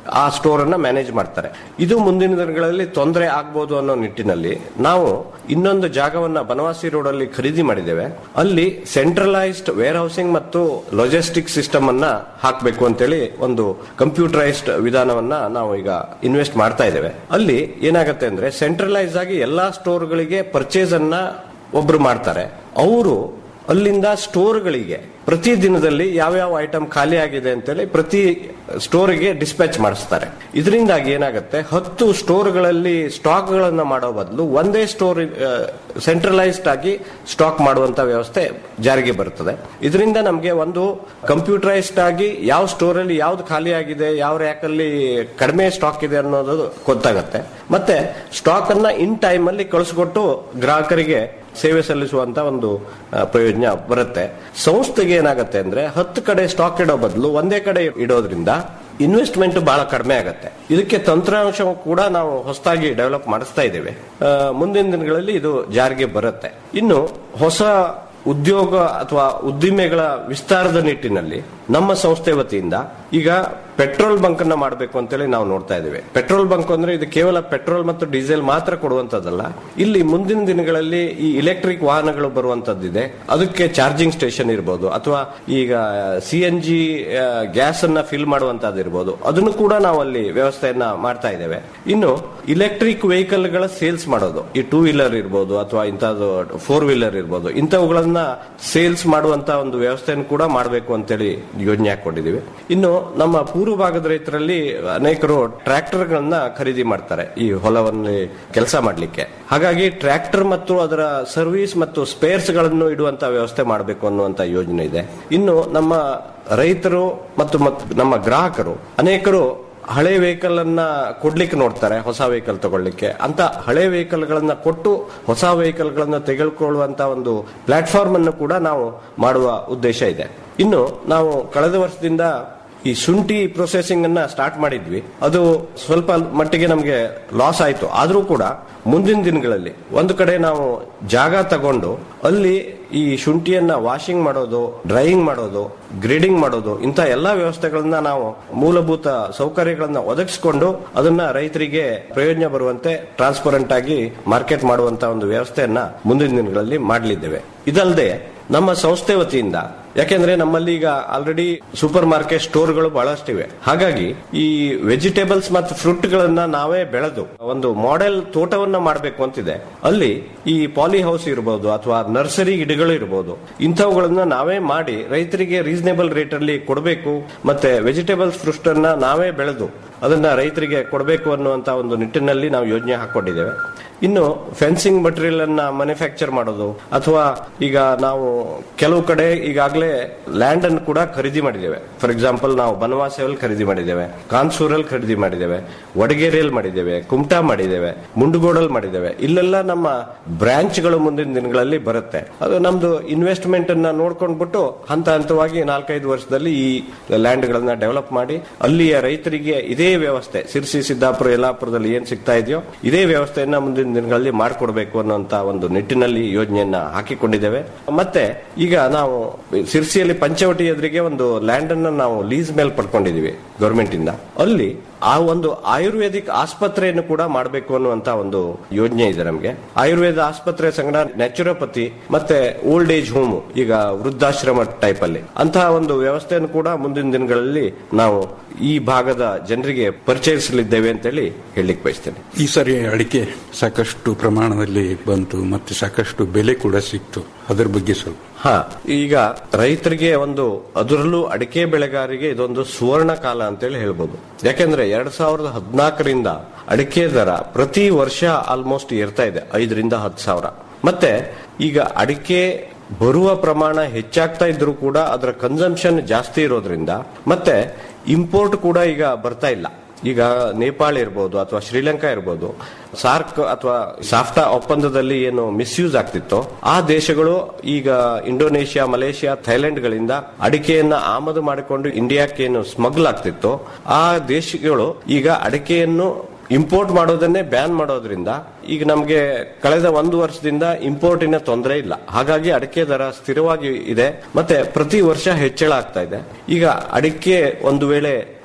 ಆ ಸ್ಟೋರ್ ಅನ್ನ ಮ್ಯಾನೇಜ್ ಮಾಡ್ತಾರೆ ಇದು ಮುಂದಿನ ದಿನಗಳಲ್ಲಿ ತೊಂದರೆ ಆಗ್ಬೋದು ಅನ್ನೋ ನಿಟ್ಟಿನಲ್ಲಿ ನಾವು ಇನ್ನೊಂದು ಜಾಗವನ್ನ ಬನವಾಸಿ ರೋಡ್ ಅಲ್ಲಿ ಖರೀದಿ ಮಾಡಿದ್ದೇವೆ ಅಲ್ಲಿ ಸೆಂಟ್ರಲೈಸ್ಡ್ ವೇರ್ ಹೌಸಿಂಗ್ ಮತ್ತು ಲಾಜಿಸ್ಟಿಕ್ ಸಿಸ್ಟಮ್ ಅನ್ನ ಹಾಕಬೇಕು ಅಂತೇಳಿ ಒಂದು ಕಂಪ್ಯೂಟರೈಸ್ಡ್ ವಿಧಾನವನ್ನ ನಾವು ಈಗ ಇನ್ವೆಸ್ಟ್ ಮಾಡ್ತಾ ಇದ್ದೇವೆ ಅಲ್ಲಿ ಏನಾಗುತ್ತೆ ಅಂದ್ರೆ ಸೆಂಟ್ರಲೈಸ್ ಆಗಿ ಎಲ್ಲಾ ಸ್ಟೋರ್ಗಳಿಗೆ ಪರ್ಚೇಸ್ ಅನ್ನ ಒಬ್ರು ಮಾಡ್ತಾರೆ ಅವರು ಅಲ್ಲಿಂದ ಸ್ಟೋರ್ಗಳಿಗೆ ಪ್ರತಿ ದಿನದಲ್ಲಿ ಯಾವ್ಯಾವ ಐಟಮ್ ಖಾಲಿ ಆಗಿದೆ ಅಂತೇಳಿ ಪ್ರತಿ ಸ್ಟೋರ್ಗೆ ಡಿಸ್ಪ್ಯಾಚ್ ಮಾಡಿಸ್ತಾರೆ ಇದರಿಂದಾಗಿ ಏನಾಗುತ್ತೆ ಹತ್ತು ಸ್ಟೋರ್ಗಳಲ್ಲಿ ಸ್ಟಾಕ್ ಗಳನ್ನ ಮಾಡೋ ಬದಲು ಒಂದೇ ಸ್ಟೋರ್ ಸೆಂಟ್ರಲೈಸ್ಡ್ ಆಗಿ ಸ್ಟಾಕ್ ಮಾಡುವಂತ ವ್ಯವಸ್ಥೆ ಜಾರಿಗೆ ಬರುತ್ತದೆ ಇದರಿಂದ ನಮಗೆ ಒಂದು ಕಂಪ್ಯೂಟರೈಸ್ಡ್ ಆಗಿ ಯಾವ ಸ್ಟೋರ್ ಅಲ್ಲಿ ಯಾವ್ದು ಖಾಲಿ ಆಗಿದೆ ಯಾವ ರ್ಯಾಕ್ ಅಲ್ಲಿ ಕಡಿಮೆ ಸ್ಟಾಕ್ ಇದೆ ಅನ್ನೋದು ಗೊತ್ತಾಗುತ್ತೆ ಮತ್ತೆ ಸ್ಟಾಕ್ ಅನ್ನ ಇನ್ ಟೈಮ್ ಅಲ್ಲಿ ಕಳಿಸ್ಕೊಟ್ಟು ಗ್ರಾಹಕರಿಗೆ ಸೇವೆ ಸಲ್ಲಿಸುವಂತ ಒಂದು ಆ, ಪ್ರಯೋಜನ ಬರುತ್ತೆ ಸಂಸ್ಥೆಗೆ ಏನಾಗುತ್ತೆ ಅಂದ್ರೆ ಹತ್ತು ಕಡೆ ಸ್ಟಾಕ್ ಇಡೋ ಬದಲು ಒಂದೇ ಕಡೆ ಇಡೋದ್ರಿಂದ ಇನ್ವೆಸ್ಟ್ಮೆಂಟ್ ಬಹಳ ಕಡಿಮೆ ಆಗುತ್ತೆ ಇದಕ್ಕೆ ತಂತ್ರಾಂಶ ಕೂಡ ನಾವು ಹೊಸದಾಗಿ ಡೆವಲಪ್ ಮಾಡಿಸ್ತಾ ಇದ್ದೇವೆ ಆ, ಮುಂದಿನ ದಿನಗಳಲ್ಲಿ ಇದು ಜಾರಿಗೆ ಬರುತ್ತೆ ಇನ್ನು ಹೊಸ ಉದ್ಯೋಗ ಅಥವಾ ಉದ್ದಿಮೆಗಳ ವಿಸ್ತಾರದ ನಿಟ್ಟಿನಲ್ಲಿ ನಮ್ಮ ಸಂಸ್ಥೆ ವತಿಯಿಂದ ಈಗ ಪೆಟ್ರೋಲ್ ಬಂಕ್ ಅನ್ನ ಮಾಡಬೇಕು ಅಂತೇಳಿ ನಾವು ನೋಡ್ತಾ ಇದ್ದೇವೆ ಪೆಟ್ರೋಲ್ ಬಂಕ್ ಅಂದ್ರೆ ಇದು ಕೇವಲ ಪೆಟ್ರೋಲ್ ಮತ್ತು ಡೀಸೆಲ್ ಮಾತ್ರ ಕೊಡುವಂತದ್ದಲ್ಲ ಇಲ್ಲಿ ಮುಂದಿನ ದಿನಗಳಲ್ಲಿ ಈ ಇಲೆಕ್ಟ್ರಿಕ್ ವಾಹನಗಳು ಬರುವಂತದ್ದಿದೆ ಅದಕ್ಕೆ ಚಾರ್ಜಿಂಗ್ ಸ್ಟೇಷನ್ ಇರಬಹುದು ಅಥವಾ ಈಗ ಸಿ ಎನ್ ಜಿ ಗ್ಯಾಸ್ ಅನ್ನ ಫಿಲ್ ಮಾಡುವಂತದ್ದು ಇರಬಹುದು ಅದನ್ನು ಕೂಡ ನಾವು ಅಲ್ಲಿ ವ್ಯವಸ್ಥೆಯನ್ನ ಮಾಡ್ತಾ ಇದ್ದೇವೆ ಇನ್ನು ಇಲೆಕ್ಟ್ರಿಕ್ ವೆಹಿಕಲ್ ಗಳ ಸೇಲ್ಸ್ ಮಾಡೋದು ಈ ಟೂ ವೀಲರ್ ಇರಬಹುದು ಅಥವಾ ಇಂಥದ್ದು ಫೋರ್ ವೀಲರ್ ಇರಬಹುದು ಇಂಥವುಗಳನ್ನ ಸೇಲ್ಸ್ ಮಾಡುವಂತ ಒಂದು ವ್ಯವಸ್ಥೆಯನ್ನು ಕೂಡ ಮಾಡಬೇಕು ಅಂತೇಳಿ ಯೋಜನೆ ಹಾಕೊಂಡಿದೀವಿ ಇನ್ನು ನಮ್ಮ ಪೂರ್ವ ಭಾಗದ ರೈತರಲ್ಲಿ ಅನೇಕರು ಟ್ರ್ಯಾಕ್ಟರ್ ಗಳನ್ನ ಖರೀದಿ ಮಾಡ್ತಾರೆ ಈ ಹೊಲವನ್ನು ಕೆಲಸ ಮಾಡ್ಲಿಕ್ಕೆ ಹಾಗಾಗಿ ಟ್ರ್ಯಾಕ್ಟರ್ ಮತ್ತು ಅದರ ಸರ್ವಿಸ್ ಮತ್ತು ಸ್ಪೇರ್ಸ್ ಗಳನ್ನು ಇಡುವಂತ ವ್ಯವಸ್ಥೆ ಮಾಡಬೇಕು ಅನ್ನುವಂತ ಯೋಜನೆ ಇದೆ ಇನ್ನು ನಮ್ಮ ರೈತರು ಮತ್ತು ಮತ್- ನಮ್ಮ ಗ್ರಾಹಕರು ಅನೇಕರು ಹಳೆ ವೆಹಿಕಲ್ ಅನ್ನ ಕೊಡ್ಲಿಕ್ಕೆ ನೋಡ್ತಾರೆ ಹೊಸ ವೆಹಿಕಲ್ ತಗೊಳ್ಳಿಕ್ಕೆ ಅಂತ ಹಳೆ ವೆಹಿಕಲ್ ಗಳನ್ನ ಕೊಟ್ಟು ಹೊಸ ವೆಹಿಕಲ್ ಗಳನ್ನ ತೆಗೆದುಕೊಳ್ಳುವಂತ ಒಂದು ಪ್ಲಾಟ್ಫಾರ್ಮ್ ಅನ್ನು ಕೂಡ ನಾವು ಮಾಡುವ ಉದ್ದೇಶ ಇದೆ ಇನ್ನು ನಾವು ಕಳೆದ ವರ್ಷದಿಂದ ಈ ಶುಂಠಿ ಪ್ರೊಸೆಸಿಂಗ್ ಅನ್ನ ಸ್ಟಾರ್ಟ್ ಮಾಡಿದ್ವಿ ಅದು ಸ್ವಲ್ಪ ಮಟ್ಟಿಗೆ ನಮಗೆ ಲಾಸ್ ಆಯ್ತು ಆದ್ರೂ ಕೂಡ ಮುಂದಿನ ದಿನಗಳಲ್ಲಿ ಒಂದು ಕಡೆ ನಾವು ಜಾಗ ತಗೊಂಡು ಅಲ್ಲಿ ಈ ಶುಂಠಿಯನ್ನ ವಾಷಿಂಗ್ ಮಾಡೋದು ಡ್ರೈಯಿಂಗ್ ಮಾಡೋದು ಗ್ರೇಡಿಂಗ್ ಮಾಡೋದು ಇಂಥ ಎಲ್ಲಾ ವ್ಯವಸ್ಥೆಗಳನ್ನ ನಾವು ಮೂಲಭೂತ ಸೌಕರ್ಯಗಳನ್ನ ಒದಗಿಸಿಕೊಂಡು ಅದನ್ನ ರೈತರಿಗೆ ಪ್ರಯೋಜನ ಬರುವಂತೆ ಟ್ರಾನ್ಸ್ಪರೆಂಟ್ ಆಗಿ ಮಾರ್ಕೆಟ್ ಮಾಡುವಂತ ಒಂದು ವ್ಯವಸ್ಥೆಯನ್ನ ಮುಂದಿನ ದಿನಗಳಲ್ಲಿ ಮಾಡಲಿದ್ದೇವೆ ಇದಲ್ಲದೆ ನಮ್ಮ ಸಂಸ್ಥೆ ವತಿಯಿಂದ ಯಾಕೆಂದ್ರೆ ನಮ್ಮಲ್ಲಿ ಈಗ ಆಲ್ರೆಡಿ ಸೂಪರ್ ಮಾರ್ಕೆಟ್ ಸ್ಟೋರ್ಗಳು ಬಹಳಷ್ಟಿವೆ ಹಾಗಾಗಿ ಈ ವೆಜಿಟೇಬಲ್ಸ್ ಮತ್ತು ಫ್ರೂಟ್ ಗಳನ್ನ ನಾವೇ ಬೆಳೆದು ಒಂದು ಮಾಡೆಲ್ ತೋಟವನ್ನ ಮಾಡಬೇಕು ಅಂತಿದೆ ಅಲ್ಲಿ ಈ ಪಾಲಿ ಹೌಸ್ ಇರಬಹುದು ಅಥವಾ ನರ್ಸರಿ ಗಿಡಗಳು ಇರಬಹುದು ಇಂಥವುಗಳನ್ನ ನಾವೇ ಮಾಡಿ ರೈತರಿಗೆ ರೀಸನೇಬಲ್ ರೇಟ್ ಅಲ್ಲಿ ಕೊಡಬೇಕು ಮತ್ತೆ ವೆಜಿಟೇಬಲ್ಸ್ ಫ್ರೂಟ್ ಅನ್ನ ನಾವೇ ಬೆಳೆದು ಅದನ್ನ ರೈತರಿಗೆ ಕೊಡಬೇಕು ಅನ್ನುವಂತ ಒಂದು ನಿಟ್ಟಿನಲ್ಲಿ ನಾವು ಯೋಜನೆ ಹಾಕೊಂಡಿದ್ದೇವೆ ಇನ್ನು ಫೆನ್ಸಿಂಗ್ ಮಟೀರಿಯಲ್ ಅನ್ನ ಮ್ಯಾನುಫ್ಯಾಕ್ಚರ್ ಮಾಡೋದು ಅಥವಾ ಈಗ ನಾವು ಕೆಲವು ಕಡೆ ಈಗಾಗಲೇ ಲ್ಯಾಂಡ್ ಅನ್ನು ಕೂಡ ಖರೀದಿ ಮಾಡಿದ್ದೇವೆ ಫಾರ್ ಎಕ್ಸಾಂಪಲ್ ನಾವು ಬನವಾಸಲ್ಲಿ ಖರೀದಿ ಮಾಡಿದ್ದೇವೆ ಕಾನ್ಸೂರಲ್ಲಿ ಖರೀದಿ ಮಾಡಿದ್ದೇವೆ ವಡಗೇರಿಯಲ್ಲಿ ಮಾಡಿದ್ದೇವೆ ಕುಮಟಾ ಮಾಡಿದ್ದೇವೆ ಮುಂಡಗೋಡಲ್ಲಿ ಮಾಡಿದ್ದೇವೆ ಇಲ್ಲೆಲ್ಲ ನಮ್ಮ ಬ್ರಾಂಚ್ಗಳು ಮುಂದಿನ ದಿನಗಳಲ್ಲಿ ಬರುತ್ತೆ ಅದು ನಮ್ದು ಇನ್ವೆಸ್ಟ್ಮೆಂಟ್ ಅನ್ನ ನೋಡ್ಕೊಂಡ್ಬಿಟ್ಟು ಹಂತ ಹಂತವಾಗಿ ನಾಲ್ಕೈದು ವರ್ಷದಲ್ಲಿ ಈ ಲ್ಯಾಂಡ್ ಗಳನ್ನ ಡೆವಲಪ್ ಮಾಡಿ ಅಲ್ಲಿಯ ರೈತರಿಗೆ ಇದೇ ವ್ಯವಸ್ಥೆ ಸಿರ್ಸಿ ಸಿದ್ದಾಪುರ ಯಲ್ಲಾಪುರದಲ್ಲಿ ಏನ್ ಸಿಗ್ತಾ ಇದೆಯೋ ಇದೇ ವ್ಯವಸ್ಥೆಯನ್ನ ಮುಂದಿನ ದಿನಗಳಲ್ಲಿ ಮಾಡಿಕೊಡ್ಬೇಕು ಅನ್ನುವಂತ ಒಂದು ನಿಟ್ಟಿನಲ್ಲಿ ಯೋಜನೆಯನ್ನ ಹಾಕಿಕೊಂಡಿದ್ದೇವೆ ಮತ್ತೆ ಈಗ ನಾವು ಸಿರ್ಸಿಯಲ್ಲಿ ಪಂಚವಟಿ ಎದುರಿಗೆ ಒಂದು ಲ್ಯಾಂಡ್ ಅನ್ನ ನಾವು ಲೀಸ್ ಮೇಲೆ ಪಡ್ಕೊಂಡಿದೀವಿ ಗವರ್ಮೆಂಟ್ ಇಂದ ಅಲ್ಲಿ ಆ ಒಂದು ಆಯುರ್ವೇದಿಕ್ ಆಸ್ಪತ್ರೆಯನ್ನು ಕೂಡ ಮಾಡಬೇಕು ಅನ್ನುವಂತ ಒಂದು ಯೋಜನೆ ಇದೆ ನಮಗೆ ಆಯುರ್ವೇದ ಆಸ್ಪತ್ರೆ ಸಂಗಡ ನ್ಯಾಚುರೋಪತಿ ಮತ್ತೆ ಓಲ್ಡ್ ಏಜ್ ಹೋಮ್ ಈಗ ವೃದ್ಧಾಶ್ರಮ ಟೈಪ್ ಅಲ್ಲಿ ಅಂತಹ ಒಂದು ವ್ಯವಸ್ಥೆಯನ್ನು ಕೂಡ ಮುಂದಿನ ದಿನಗಳಲ್ಲಿ ನಾವು ಈ ಭಾಗದ ಜನರಿಗೆ ಪರಿಚಯಿಸಲಿದ್ದೇವೆ ಅಂತೇಳಿ ಹೇಳಲಿಕ್ಕೆ ಬಯಸ್ತೇನೆ ಈ ಸರಿ ಅಡಿಕೆ ಸಾಕಷ್ಟು ಪ್ರಮಾಣದಲ್ಲಿ ಬಂತು ಮತ್ತೆ ಸಾಕಷ್ಟು ಬೆಲೆ ಕೂಡ ಸಿಕ್ತು ಅದರ ಬಗ್ಗೆ ಸ್ವಲ್ಪ ಹಾ ಈಗ ರೈತರಿಗೆ ಒಂದು ಅದರಲ್ಲೂ ಅಡಿಕೆ ಬೆಳೆಗಾರರಿಗೆ ಇದೊಂದು ಸುವರ್ಣ ಕಾಲ ಅಂತೇಳಿ ಹೇಳ್ಬೋದು ಯಾಕೆಂದ್ರೆ ಎರಡ್ ಸಾವಿರದ ಹದಿನಾಲ್ಕರಿಂದ ಅಡಿಕೆ ದರ ಪ್ರತಿ ವರ್ಷ ಆಲ್ಮೋಸ್ಟ್ ಏರ್ತಾ ಇದೆ ಐದರಿಂದ ಹತ್ತು ಸಾವಿರ ಮತ್ತೆ ಈಗ ಅಡಿಕೆ ಬರುವ ಪ್ರಮಾಣ ಹೆಚ್ಚಾಗ್ತಾ ಇದ್ರೂ ಕೂಡ ಅದರ ಕನ್ಸಂಪ್ಷನ್ ಜಾಸ್ತಿ ಇರೋದ್ರಿಂದ ಮತ್ತೆ ಇಂಪೋರ್ಟ್ ಕೂಡ ಈಗ ಬರ್ತಾ ಇಲ್ಲ ಈಗ ನೇಪಾಳ ಇರ್ಬೋದು ಅಥವಾ ಶ್ರೀಲಂಕಾ ಇರ್ಬೋದು ಸಾರ್ಕ್ ಅಥವಾ ಸಾಫ್ಟಾ ಒಪ್ಪಂದದಲ್ಲಿ ಏನು ಮಿಸ್ಯೂಸ್ ಆಗ್ತಿತ್ತೋ ಆ ದೇಶಗಳು ಈಗ ಇಂಡೋನೇಷ್ಯಾ ಮಲೇಷ್ಯಾ ಥೈಲ್ಯಾಂಡ್ ಗಳಿಂದ ಅಡಿಕೆಯನ್ನ ಆಮದು ಮಾಡಿಕೊಂಡು ಇಂಡಿಯಾಕ್ಕೆ ಏನು ಸ್ಮಗ್ಲ್ ಆಗ್ತಿತ್ತೋ ಆ ದೇಶಗಳು ಈಗ ಅಡಿಕೆಯನ್ನು ಇಂಪೋರ್ಟ್ ಮಾಡೋದನ್ನೇ ಬ್ಯಾನ್ ಮಾಡೋದ್ರಿಂದ ಈಗ ನಮಗೆ ಕಳೆದ ಒಂದು ವರ್ಷದಿಂದ ಇಂಪೋರ್ಟಿನ ತೊಂದರೆ ಇಲ್ಲ ಹಾಗಾಗಿ ಅಡಿಕೆ ದರ ಸ್ಥಿರವಾಗಿ ಇದೆ ಮತ್ತೆ ಪ್ರತಿ ವರ್ಷ ಹೆಚ್ಚಳ ಆಗ್ತಾ ಇದೆ ಈಗ ಅಡಿಕೆ ಒಂದು ವೇಳೆ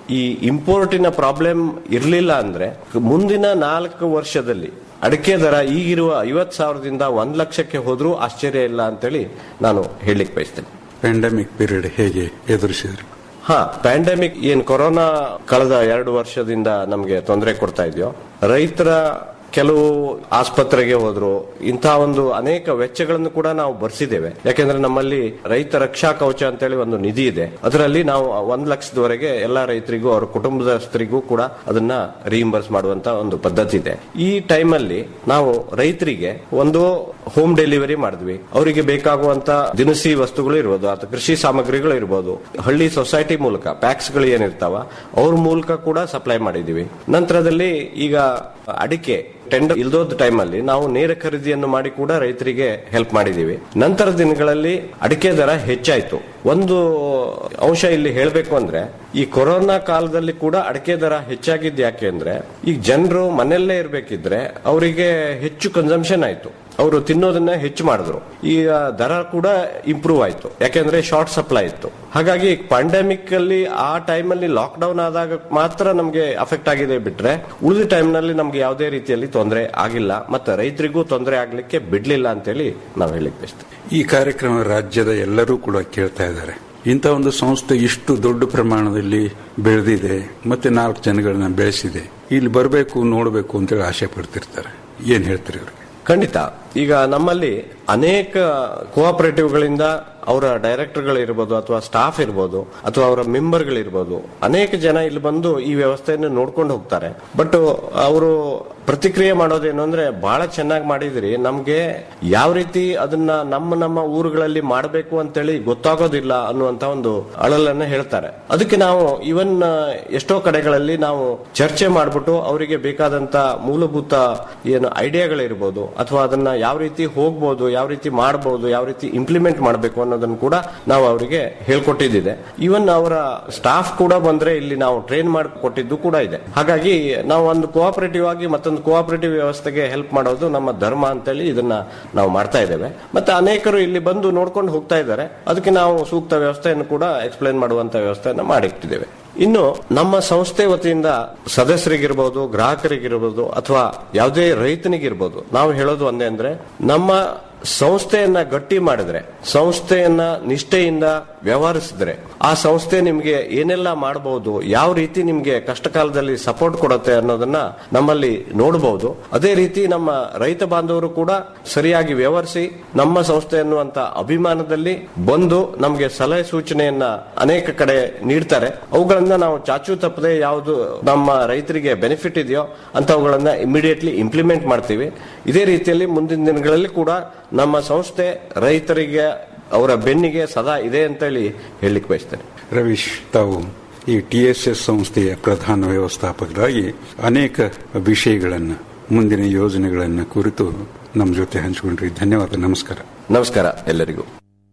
ಈ ಇಂಪೋರ್ಟಿನ ಪ್ರಾಬ್ಲಮ್ ಇರಲಿಲ್ಲ ಅಂದ್ರೆ ಮುಂದಿನ ನಾಲ್ಕು ವರ್ಷದಲ್ಲಿ ಅಡಿಕೆ ದರ ಈಗಿರುವ ಐವತ್ ಸಾವಿರದಿಂದ ಒಂದ್ ಲಕ್ಷಕ್ಕೆ ಹೋದ್ರೂ ಆಶ್ಚರ್ಯ ಇಲ್ಲ ಅಂತೇಳಿ ನಾನು ಹೇಳಲಿಕ್ಕೆ ಬಯಸ್ತೇನೆ ಪ್ಯಾಂಡಮಿಕ್ ಪೀರಿಯಡ್ ಹೇಗೆ ಎದುರಿಸಿದ್ರಿ ಹಾ ಪ್ಯಾಂಡಮಿಕ್ ಏನ್ ಕೊರೋನಾ ಕಳೆದ ಎರಡು ವರ್ಷದಿಂದ ನಮಗೆ ತೊಂದರೆ ಕೊಡ್ತಾ ಇದೆಯೋ ರೈತರ ಕೆಲವು ಆಸ್ಪತ್ರೆಗೆ ಹೋದ್ರು ಇಂತಹ ಒಂದು ಅನೇಕ ವೆಚ್ಚಗಳನ್ನು ಕೂಡ ನಾವು ಬರ್ಸಿದ್ದೇವೆ ಯಾಕೆಂದ್ರೆ ನಮ್ಮಲ್ಲಿ ರೈತ ರಕ್ಷಾ ಕವಚ ಅಂತೇಳಿ ಒಂದು ನಿಧಿ ಇದೆ ಅದರಲ್ಲಿ ನಾವು ಒಂದ್ ಲಕ್ಷದವರೆಗೆ ಎಲ್ಲಾ ರೈತರಿಗೂ ಅವರ ಕುಟುಂಬದಸ್ಥರಿಗೂ ಕೂಡ ಅದನ್ನ ರೀಇಂಬರ್ಸ್ ಮಾಡುವಂತ ಒಂದು ಪದ್ಧತಿ ಇದೆ ಈ ಟೈಮಲ್ಲಿ ನಾವು ರೈತರಿಗೆ ಒಂದು ಹೋಮ್ ಡೆಲಿವರಿ ಮಾಡಿದ್ವಿ ಅವರಿಗೆ ಬೇಕಾಗುವಂತ ದಿನಸಿ ವಸ್ತುಗಳು ಇರ್ಬೋದು ಅಥವಾ ಕೃಷಿ ಸಾಮಗ್ರಿಗಳು ಇರ್ಬೋದು ಹಳ್ಳಿ ಸೊಸೈಟಿ ಮೂಲಕ ಪ್ಯಾಕ್ಸ್ ಗಳು ಏನಿರ್ತಾವ ಅವ್ರ ಮೂಲಕ ಕೂಡ ಸಪ್ಲೈ ಮಾಡಿದೀವಿ ನಂತರದಲ್ಲಿ ಈಗ ಅಡಿಕೆ ಟೆಂಡರ್ ಇಲ್ದೋದ ಟೈಮಲ್ಲಿ ನಾವು ನೇರ ಖರೀದಿಯನ್ನು ಮಾಡಿ ಕೂಡ ರೈತರಿಗೆ ಹೆಲ್ಪ್ ಮಾಡಿದೀವಿ ನಂತರ ದಿನಗಳಲ್ಲಿ ಅಡಿಕೆ ದರ ಹೆಚ್ಚಾಯ್ತು ಒಂದು ಅಂಶ ಇಲ್ಲಿ ಹೇಳಬೇಕು ಅಂದ್ರೆ ಈ ಕೊರೋನಾ ಕಾಲದಲ್ಲಿ ಕೂಡ ಅಡಿಕೆ ದರ ಹೆಚ್ಚಾಗಿದ್ದು ಯಾಕೆ ಅಂದ್ರೆ ಈಗ ಜನರು ಮನೆಯಲ್ಲೇ ಇರ್ಬೇಕಿದ್ರೆ ಅವರಿಗೆ ಹೆಚ್ಚು ಕನ್ಸಂಪ್ಷನ್ ಆಯ್ತು ಅವರು ತಿನ್ನೋದನ್ನ ಹೆಚ್ಚು ಮಾಡಿದ್ರು ಈಗ ದರ ಕೂಡ ಇಂಪ್ರೂವ್ ಆಯ್ತು ಯಾಕೆಂದ್ರೆ ಶಾರ್ಟ್ ಸಪ್ಲೈ ಇತ್ತು ಹಾಗಾಗಿ ಪಾಂಡಮಿಕ್ ಅಲ್ಲಿ ಆ ಟೈಮಲ್ಲಿ ಲಾಕ್ ಡೌನ್ ಆದಾಗ ಮಾತ್ರ ನಮಗೆ ಅಫೆಕ್ಟ್ ಆಗಿದೆ ಬಿಟ್ರೆ ಉಳಿದ ಟೈಮ್ ನಲ್ಲಿ ನಮ್ಗೆ ಯಾವುದೇ ರೀತಿಯಲ್ಲಿ ತೊಂದರೆ ಆಗಿಲ್ಲ ಮತ್ತೆ ರೈತರಿಗೂ ತೊಂದರೆ ಆಗ್ಲಿಕ್ಕೆ ಬಿಡ್ಲಿಲ್ಲ ಅಂತೇಳಿ ನಾವು ಹೇಳಿಕ್ ಬಯಸ್ತೇವೆ ಈ ಕಾರ್ಯಕ್ರಮ ರಾಜ್ಯದ ಎಲ್ಲರೂ ಕೂಡ ಕೇಳ್ತಾ ಇದ್ದಾರೆ ಇಂಥ ಒಂದು ಸಂಸ್ಥೆ ಇಷ್ಟು ದೊಡ್ಡ ಪ್ರಮಾಣದಲ್ಲಿ ಬೆಳೆದಿದೆ ಮತ್ತೆ ನಾಲ್ಕು ಜನಗಳನ್ನ ಬೆಳೆಸಿದೆ ಇಲ್ಲಿ ಬರಬೇಕು ನೋಡಬೇಕು ಅಂತೇಳಿ ಆಸೆ ಪಡ್ತಿರ್ತಾರೆ ಏನ್ ಹೇಳ್ತೀರಿ ಅವ್ರಿಗೆ ಖಂಡಿತ ಈಗ ನಮ್ಮಲ್ಲಿ ಅನೇಕ ಕೋಆಪರೇಟಿವ್ಗಳಿಂದ ಅವರ ಡೈರೆಕ್ಟರ್ಗಳಿರ್ಬೋದು ಅಥವಾ ಸ್ಟಾಫ್ ಇರ್ಬೋದು ಅಥವಾ ಅವರ ಮೆಂಬರ್ಗಳಿರ್ಬೋದು ಅನೇಕ ಜನ ಇಲ್ಲಿ ಬಂದು ಈ ವ್ಯವಸ್ಥೆಯನ್ನು ನೋಡ್ಕೊಂಡು ಹೋಗ್ತಾರೆ ಬಟ್ ಅವರು ಪ್ರತಿಕ್ರಿಯೆ ಮಾಡೋದೇನು ಅಂದ್ರೆ ಬಹಳ ಚೆನ್ನಾಗಿ ಮಾಡಿದ್ರಿ ನಮ್ಗೆ ಯಾವ ರೀತಿ ಅದನ್ನ ನಮ್ಮ ನಮ್ಮ ಊರುಗಳಲ್ಲಿ ಮಾಡಬೇಕು ಅಂತೇಳಿ ಗೊತ್ತಾಗೋದಿಲ್ಲ ಅನ್ನುವಂತ ಒಂದು ಅಳಲನ್ನ ಹೇಳ್ತಾರೆ ಅದಕ್ಕೆ ನಾವು ಇವನ್ ಎಷ್ಟೋ ಕಡೆಗಳಲ್ಲಿ ನಾವು ಚರ್ಚೆ ಮಾಡ್ಬಿಟ್ಟು ಅವರಿಗೆ ಬೇಕಾದಂತ ಮೂಲಭೂತ ಏನು ಐಡಿಯಾಗಳಿರ್ಬೋದು ಅಥವಾ ಅದನ್ನ ಯಾವ ರೀತಿ ಹೋಗ್ಬೋದು ಯಾವ ರೀತಿ ಮಾಡಬಹುದು ಯಾವ ರೀತಿ ಇಂಪ್ಲಿಮೆಂಟ್ ಮಾಡಬೇಕು ಅನ್ನೋದನ್ನು ಕೂಡ ನಾವು ಅವರಿಗೆ ಹೇಳ್ಕೊಟ್ಟಿದ್ದಿದೆ ಇವನ್ ಅವರ ಸ್ಟಾಫ್ ಕೂಡ ಬಂದ್ರೆ ಇಲ್ಲಿ ನಾವು ಟ್ರೈನ್ ಮಾಡಿ ಕೊಟ್ಟಿದ್ದು ಕೂಡ ಇದೆ ಹಾಗಾಗಿ ನಾವು ಒಂದು ಕೋಆಪರೇಟಿವ್ ಆಗಿ ಮತ್ತೊಂದು ಕೋಆಪರೇಟಿವ್ ವ್ಯವಸ್ಥೆಗೆ ಹೆಲ್ಪ್ ಮಾಡೋದು ನಮ್ಮ ಧರ್ಮ ಅಂತೇಳಿ ಇದನ್ನ ನಾವು ಮಾಡ್ತಾ ಇದ್ದೇವೆ ಮತ್ತೆ ಅನೇಕರು ಇಲ್ಲಿ ಬಂದು ನೋಡ್ಕೊಂಡು ಹೋಗ್ತಾ ಇದ್ದಾರೆ ಅದಕ್ಕೆ ನಾವು ಸೂಕ್ತ ವ್ಯವಸ್ಥೆಯನ್ನು ಕೂಡ ಎಕ್ಸ್ಪ್ಲೈನ್ ಮಾಡುವಂತ ವ್ಯವಸ್ಥೆಯನ್ನ ಮಾಡಿಟ್ಟಿದ್ದೇವೆ ಇನ್ನು ನಮ್ಮ ಸಂಸ್ಥೆ ವತಿಯಿಂದ ಸದಸ್ಯರಿಗಿರ್ಬೋದು ಗ್ರಾಹಕರಿಗಿರ್ಬೋದು ಅಥವಾ ಯಾವುದೇ ರೈತನಿಗಿರ್ಬೋದು ನಾವು ಹೇಳೋದು ಒಂದೇ ಅಂದ್ರೆ ನಮ್ಮ ಸಂಸ್ಥೆಯನ್ನ ಗಟ್ಟಿ ಮಾಡಿದ್ರೆ ಸಂಸ್ಥೆಯನ್ನ ನಿಷ್ಠೆಯಿಂದ ವ್ಯವಹರಿಸಿದ್ರೆ ಆ ಸಂಸ್ಥೆ ನಿಮ್ಗೆ ಏನೆಲ್ಲ ಮಾಡಬಹುದು ಯಾವ ರೀತಿ ನಿಮ್ಗೆ ಕಷ್ಟ ಕಾಲದಲ್ಲಿ ಸಪೋರ್ಟ್ ಕೊಡುತ್ತೆ ಅನ್ನೋದನ್ನ ನಮ್ಮಲ್ಲಿ ನೋಡಬಹುದು ಅದೇ ರೀತಿ ನಮ್ಮ ರೈತ ಬಾಂಧವರು ಕೂಡ ಸರಿಯಾಗಿ ವ್ಯವಹರಿಸಿ ನಮ್ಮ ಸಂಸ್ಥೆ ಅನ್ನುವಂತ ಅಭಿಮಾನದಲ್ಲಿ ಬಂದು ನಮ್ಗೆ ಸಲಹೆ ಸೂಚನೆಯನ್ನ ಅನೇಕ ಕಡೆ ನೀಡ್ತಾರೆ ಅವುಗಳನ್ನ ನಾವು ಚಾಚು ತಪ್ಪದೆ ಯಾವುದು ನಮ್ಮ ರೈತರಿಗೆ ಬೆನಿಫಿಟ್ ಇದೆಯೋ ಅಂತವುಗಳನ್ನ ಇಮಿಡಿಯೇಟ್ಲಿ ಇಂಪ್ಲಿಮೆಂಟ್ ಮಾಡ್ತೀವಿ ಇದೇ ರೀತಿಯಲ್ಲಿ ಮುಂದಿನ ದಿನಗಳಲ್ಲಿ ಕೂಡ ನಮ್ಮ ಸಂಸ್ಥೆ ರೈತರಿಗೆ ಅವರ ಬೆನ್ನಿಗೆ ಸದಾ ಇದೆ ಅಂತೇಳಿ ಹೇಳಲಿಕ್ಕೆ ಬಯಸ್ತೇನೆ ರವೀಶ್ ತಾವು ಈ ಟಿಎಸ್ಎಸ್ ಸಂಸ್ಥೆಯ ಪ್ರಧಾನ ವ್ಯವಸ್ಥಾಪಕರಾಗಿ ಅನೇಕ ವಿಷಯಗಳನ್ನು ಮುಂದಿನ ಯೋಜನೆಗಳನ್ನು ಕುರಿತು ನಮ್ಮ ಜೊತೆ ಹಂಚಿಕೊಂಡ್ರಿ ಧನ್ಯವಾದ ನಮಸ್ಕಾರ ನಮಸ್ಕಾರ ಎಲ್ಲರಿಗೂ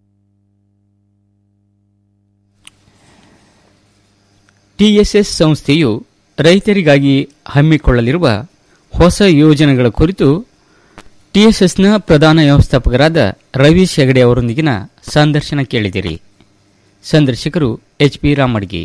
ಟಿಎಸ್ಎಸ್ ಸಂಸ್ಥೆಯು ರೈತರಿಗಾಗಿ ಹಮ್ಮಿಕೊಳ್ಳಲಿರುವ ಹೊಸ ಯೋಜನೆಗಳ ಕುರಿತು ಟಿಎಸ್ಎಸ್ನ ಪ್ರಧಾನ ವ್ಯವಸ್ಥಾಪಕರಾದ ರವೀಶ್ ಹೆಗಡೆ ಅವರೊಂದಿಗಿನ ಸಂದರ್ಶನ ಕೇಳಿದಿರಿ ಸಂದರ್ಶಕರು ಎಚ್ ಪಿ ರಾಮಡ್ಗಿ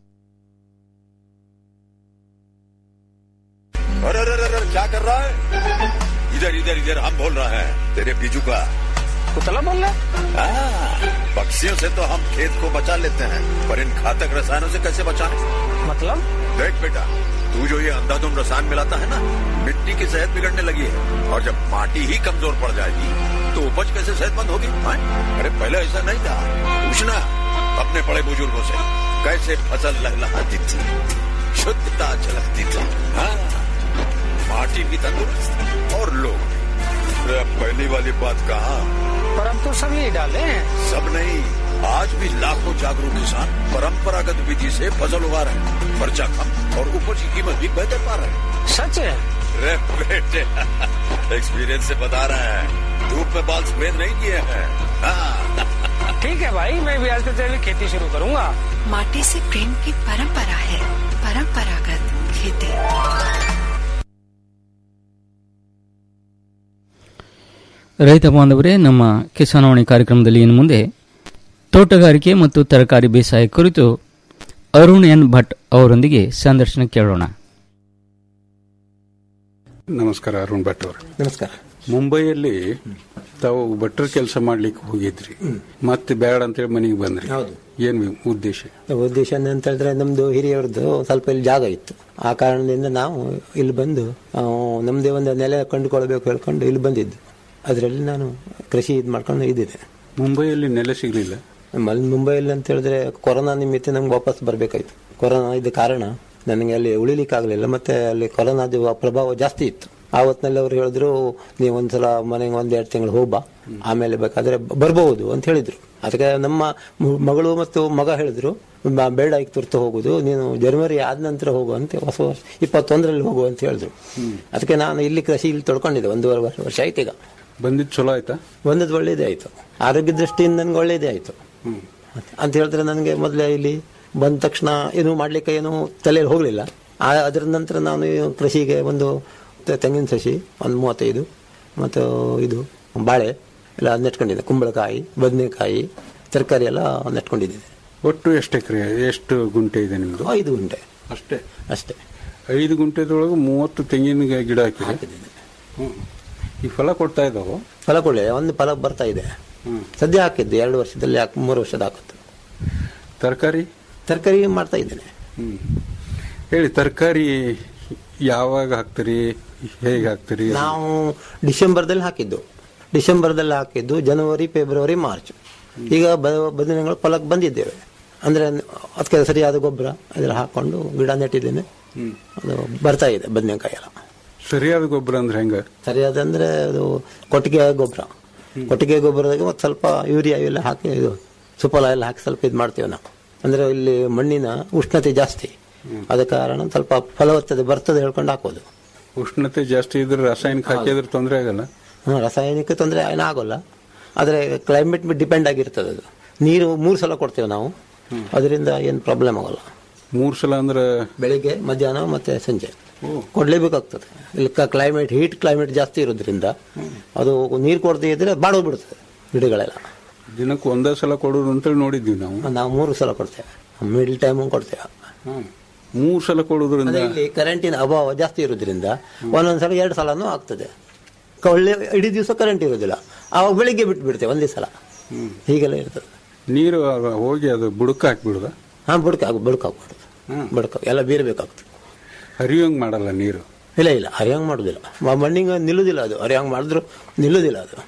अरे अरे अरे अरे, क्या कर रहा है इधर इधर इधर हम बोल रहे हैं तेरे बीजू का कुतला बोल रहा हाँ, पक्षियों से तो हम खेत को बचा लेते हैं पर इन घातक रसायनों से कैसे बचाएं? मतलब देख बेटा तू जो ये अंधाधुंध रसायन मिलाता है ना मिट्टी की सेहत बिगड़ने लगी है और जब माटी ही कमजोर पड़ जाएगी तो उपज कैसे सेहतमंद होगी हाँ? अरे पहले ऐसा नहीं था पूछना अपने बड़े बुजुर्गों से कैसे फसल लहलहाती थी शुद्धता झलकती थी हाँ माटी भी तंदुरुस्त और लोग भी। अरे अब पहली वाली बात कहा पर अब तो सब यही डाले हैं सब नहीं आज भी लाखों जागरूक किसान परंपरागत विधि से फसल उगा रहे हैं खर्चा कम और उपज की कीमत भी बेहतर पा रहे हैं सच है अरे बेटे एक्सपीरियंस से बता रहे हैं धूप में बाल सफेद नहीं किए हैं हाँ, ठीक है भाई मैं भी आज से तेरी खेती शुरू करूंगा माटी से प्रेम की परंपरा है परंपरागत खेती ರೈತ ಬಾಂಧವರೇ ನಮ್ಮ ಕಿಸಾನವಾಣಿ ಕಾರ್ಯಕ್ರಮದಲ್ಲಿ ಇನ್ನು ಮುಂದೆ ತೋಟಗಾರಿಕೆ ಮತ್ತು ತರಕಾರಿ ಬೇಸಾಯ ಕುರಿತು ಅರುಣ್ ಎನ್ ಭಟ್ ಅವರೊಂದಿಗೆ ಸಂದರ್ಶನ ಕೇಳೋಣ ನಮಸ್ಕಾರ ಅರುಣ್ ಭಟ್ ಅವರು ನಮಸ್ಕಾರ ಮುಂಬೈಯಲ್ಲಿ ತಾವು ಭಟ್ರ ಕೆಲಸ ಮಾಡ್ಲಿಕ್ಕೆ ಹೋಗಿದ್ರಿ ಮತ್ತೆ ಬೇಡ ಅಂತೇಳಿ ಮನೆಗೆ ಬಂದ್ರಿ ಹೌದು. ಏನ್ ಉದ್ದೇಶ ಉದ್ದೇಶ ಅಂತ ಹೇಳಿದ್ರೆ ನಮ್ದು ಹಿರಿಯವ್ರದ್ದು ಸ್ವಲ್ಪ ಇಲ್ಲಿ ಜಾಗ ಇತ್ತು ಆ ಕಾರಣದಿಂದ ನಾವು ಇಲ್ಲಿ ಬಂದು ಆ, ನಮ್ದೇ ಒಂದು ನೆಲೆ ಕಂಡುಕೊಳ್ಬೇಕು ಹೇಳ್ಕೊಂಡು ಇಲ್ಲಿ ಬಂದಿದ್ದು ಅದರಲ್ಲಿ ನಾನು ಕೃಷಿ ಇದು ಮಾಡ್ಕೊಂಡು ಇದ್ದಿದ್ದೆ ಮುಂಬೈಯಲ್ಲಿ ನೆಲೆ ಸಿಗ್ಲಿಲ್ಲ ಮಲ್ ಮುಂಬೈಯಲ್ಲಿ ಅಂತ ಹೇಳಿದ್ರೆ ಕೊರೋನಾ ನಿಮಿತ್ತ ನಮ್ಗೆ ವಾಪಸ್ ಬರಬೇಕಾಯ್ತು ಕೊರೋನಾ ಇದ್ದ ಕಾರಣ ನನಗೆ ಅಲ್ಲಿ ಉಳಿಲಿಕ್ಕಾಗಲಿಲ್ಲ ಮತ್ತೆ ಅಲ್ಲಿ ಕೊರೋನಾದ ಪ್ರಭಾವ ಜಾಸ್ತಿ ಇತ್ತು ಆವತ್ತಿನಲ್ಲಿ ಅವ್ರು ಹೇಳಿದ್ರು ನೀವು ಒಂದ್ಸಲ ಮನೆಗೆ ಒಂದ್ ಎರಡು ತಿಂಗಳು ಹೋಗ್ಬಾ ಆಮೇಲೆ ಬೇಕಾದ್ರೆ ಬ- ಬರ್ಬಹುದು ಅಂತ ಹೇಳಿದ್ರು ಅದಕ್ಕೆ ನಮ್ಮ ಮ- ಮಗಳು ಮತ್ತು ಮಗ ಹೇಳಿದ್ರು ಬ- ಬೇಡ ಈಗ ತುರ್ತು ಹೋಗುದು ನೀನು ಜನವರಿ ಆದ ನಂತರ ಹೋಗು ಅಂತ ಹೊಸ ವರ್ಷ ಇಪ್ಪತ್ತೊಂದರಲ್ಲಿ ಹೋಗು ಅಂತ ಹೇಳಿದ್ರು ಅದಕ್ಕೆ ನಾನು ಇಲ್ಲಿ ಕೃಷಿ ಇಲ್ಲಿ ತೊಳ್ಕೊಂಡಿದ್ದೆ ಒಂದೂವರೆ ವರ್ಷ ವರ್ಷ ಆಯ್ತು ಈಗ ಬಂದಿದ್ ಚಲೋ ಆಯ್ತಾ ಬಂದದ್ದು ಒಳ್ಳೇದೇ ಆಯ್ತು ಆರೋಗ್ಯ ದೃಷ್ಟಿಯಿಂದ ನನಗೆ ಒಳ್ಳೇದೇ ಆಯ್ತು ಅಂತ ಹೇಳಿದ್ರೆ ನನಗೆ ಮೊದಲೇ ಇಲ್ಲಿ ಬಂದ ತಕ್ಷಣ ಏನು ಮಾಡ್ಲಿಕ್ಕೆ ಏನು ತಲೆಯಲ್ಲಿ ಹೋಗಲಿಲ್ಲ ಅದರ ನಂತರ ನಾನು ಈ ಕೃಷಿಗೆ ಒಂದು ತೆ- ತೆಂಗಿನ ಸಸಿ ಒಂದು ಮೂವತ್ತೈದು ಮತ್ತು ಇದು ಬಾಳೆ ಎಲ್ಲ ನೆಟ್ಕೊಂಡಿದ್ದೆ ಕುಂಬಳಕಾಯಿ ಬದನೆಕಾಯಿ ತರಕಾರಿ ಎಲ್ಲ ನೆಟ್ಕೊಂಡಿದ್ದೆ ಒಟ್ಟು ಎಷ್ಟು ಎಕರೆ ಎಷ್ಟು ಗುಂಟೆ ಇದೆ ನಿಮ್ದು ಐದು ಗುಂಟೆ ಅಷ್ಟೇ ಅಷ್ಟೇ ಐದು ಗುಂಟೆದೊಳಗೆ ಮೂವತ್ತು ತೆಂಗಿನ ಗಿಡ ಹಾಕಿದೆ ಹ್ಮ್. ಈ ಫಲ ಕೊಡ್ತಾ ಇದಾವ ಫಲ ಕೊಡಲಿ ಒಂದು ಫಲ ಬರ್ತಾ ಇದೆ ಸದ್ಯ ಹಾಕಿದ್ದು ಎರಡು ವರ್ಷದಲ್ಲಿ ಹಾಕಿ ಮೂರು ವರ್ಷದ ಹಾಕುತ್ತೆ ತರಕಾರಿ ತರಕಾರಿ ಮಾಡ್ತಾ ಇದ್ದೇನೆ ಹ್ಮ್ ಹೇಳಿ ತರಕಾರಿ ಯಾವಾಗ ಹಾಕ್ತೀರಿ ಹೇಗೆ ಹಾಕ್ತೀರಿ ನಾವು ಡಿಸೆಂಬರ್ದಲ್ಲಿ ಹಾಕಿದ್ದು ಡಿಸೆಂಬರ್ದಲ್ಲಿ ಹಾಕಿದ್ದು ಜನವರಿ ಫೆಬ್ರವರಿ ಮಾರ್ಚ್ ಈಗ ಬ- ಬದನೆಗಳು ಫಲಕ್ಕೆ ಬಂದಿದ್ದೇವೆ ಅಂದ್ರೆ ಅದಕ್ಕೆ ಸರಿಯಾದ ಗೊಬ್ಬರ ಅದೆಲ್ಲ ಹಾಕೊಂಡು ಗಿಡ ನೆಟ್ಟಿದ್ದೇನೆ ಅದು ಬರ್ತಾ ಇದೆ ಬದನೆಕಾಯಿ ಎಲ್ಲ ಸರಿಯಾದ ಗೊಬ್ಬರ ಅಂದ್ರೆ ಹೆಂಗ ಸರಿಯಾದ ಅಂದ್ರೆ ಅದು ಕೊಟ್ಟಿಗೆ ಗೊಬ್ಬರ ಕೊಟ್ಟಿಗೆ ಗೊಬ್ಬರದಾಗ ಮತ್ತೆ ಸ್ವಲ್ಪ ಯೂರಿಯಾ ಎಲ್ಲ ಹಾಕಿ ಇದು ಸುಫಲ ಎಲ್ಲ ಹಾಕಿ ಸ್ವಲ್ಪ ಇದು ಮಾಡ್ತೇವೆ ನಾವು ಅಂದ್ರೆ ಇಲ್ಲಿ ಮಣ್ಣಿನ ಉಷ್ಣತೆ ಜಾಸ್ತಿ ಆದ ಕಾರಣ ಸ್ವಲ್ಪ ಫಲವತ್ತತೆ ಬರ್ತದೆ ಹೇಳ್ಕೊಂಡು ಹಾಕೋದು ಉಷ್ಣತೆ ಜಾಸ್ತಿ ಇದ್ರೆ ರಾಸಾಯನಿಕ ಹಾಕಿದ್ರೆ ತೊಂದರೆ ಆಗಲ್ಲ ಹ್ಮ್, ರಾಸಾಯನಿಕ ತೊಂದರೆ ಏನೂ ಆಗೋಲ್ಲ ಆದರೆ ಕ್ಲೈಮೇಟ್ ಡಿಪೆಂಡ್ ಆಗಿರ್ತದೆ ಅದು ನೀರು ಮೂರು ಸಲ ಕೊಡ್ತೇವೆ ನಾವು ಅದರಿಂದ ಏನು ಪ್ರಾಬ್ಲಮ್ ಆಗೋಲ್ಲ ಮೂರ್ ಸಲ ಅಂದ್ರೆ ಬೆಳಿಗ್ಗೆ ಮಧ್ಯಾಹ್ನ ಮತ್ತೆ ಸಂಜೆ ಕೊಡ್ಲೇಬೇಕಾಗ್ತದೆ ಇಲ್ಲಿ ಕ್ಲೈಮೇಟ್ ಹೀಟ್ ಕ್ಲೈಮೇಟ್ ಜಾಸ್ತಿ ಇರೋದ್ರಿಂದ ಅದು ನೀರು ಕೊಡದೇ ಇದ್ರೆ ಬಾಡೋಗ್ಬಿಡ್ತದೆ ಗಿಡಗಳೆಲ್ಲ ದಿನಕ್ಕೆ ಒಂದೇ ಸಲ ಕೊಡೋದು ಅಂತೇಳಿ ನೋಡಿದ್ವಿ ನಾವು ನಾವು ಮೂರು ಸಲ ಕೊಡ್ತೇವೆ ಮಿಡ್ಲ್ ಟೈಮ್ ಕೊಡ್ತೇವೆ ಮೂರ್ ಸಲ ಕೊಡೋದ್ರಿಂದ ಅಂದ್ರೆ ಇಲ್ಲಿ ಕರೆಂಟಿನ ಅಭಾವ ಜಾಸ್ತಿ ಇರೋದ್ರಿಂದ ಒಂದೊಂದ್ಸಲ ಎರಡು ಸಲನೂ ಆಗ್ತದೆ ಕ- ಒಳ್ಳೆ ಇಡೀ ದಿವಸ ಕರೆಂಟ್ ಇರೋದಿಲ್ಲ ಆವಾಗ ಬೆಳಿಗ್ಗೆ ಬಿಟ್ಟು ಬಿಡ್ತೇವೆ ಒಂದೇ ಸಲ ಹೀಗೆಲ್ಲ ಇರ್ತದೆ ನೀರು ಆಗ ಹೋಗಿ ಅದು ಬುಡಕ ಹಾಕ್ಬಿಡುದ ಹಾ ಬುಡಕ ಬುಡಕ ಹಾಕ್ಬಾರ್ದು ಬುಡಕ ಎಲ್ಲ ಬೀರ್ಬೇಕಾಗ್ತದೆ ಹರಿಯೋಂಗ್ ಮಾಡಲ್ಲ ನೀರು ಇಲ್ಲ ಇಲ್ಲ ಹರಿಯಂಗ್ ಮಾಡುದಿಲ್ಲ ಮ- ಮಣ್ಣಿಗೆ ನಿಲ್ಲುದಿಲ್ಲ ಅದು ಹರಿಯಂಗ್ ಮಾಡಿದ್ರು ನಿಲ್ಲುದಿಲ್ಲ ಅದು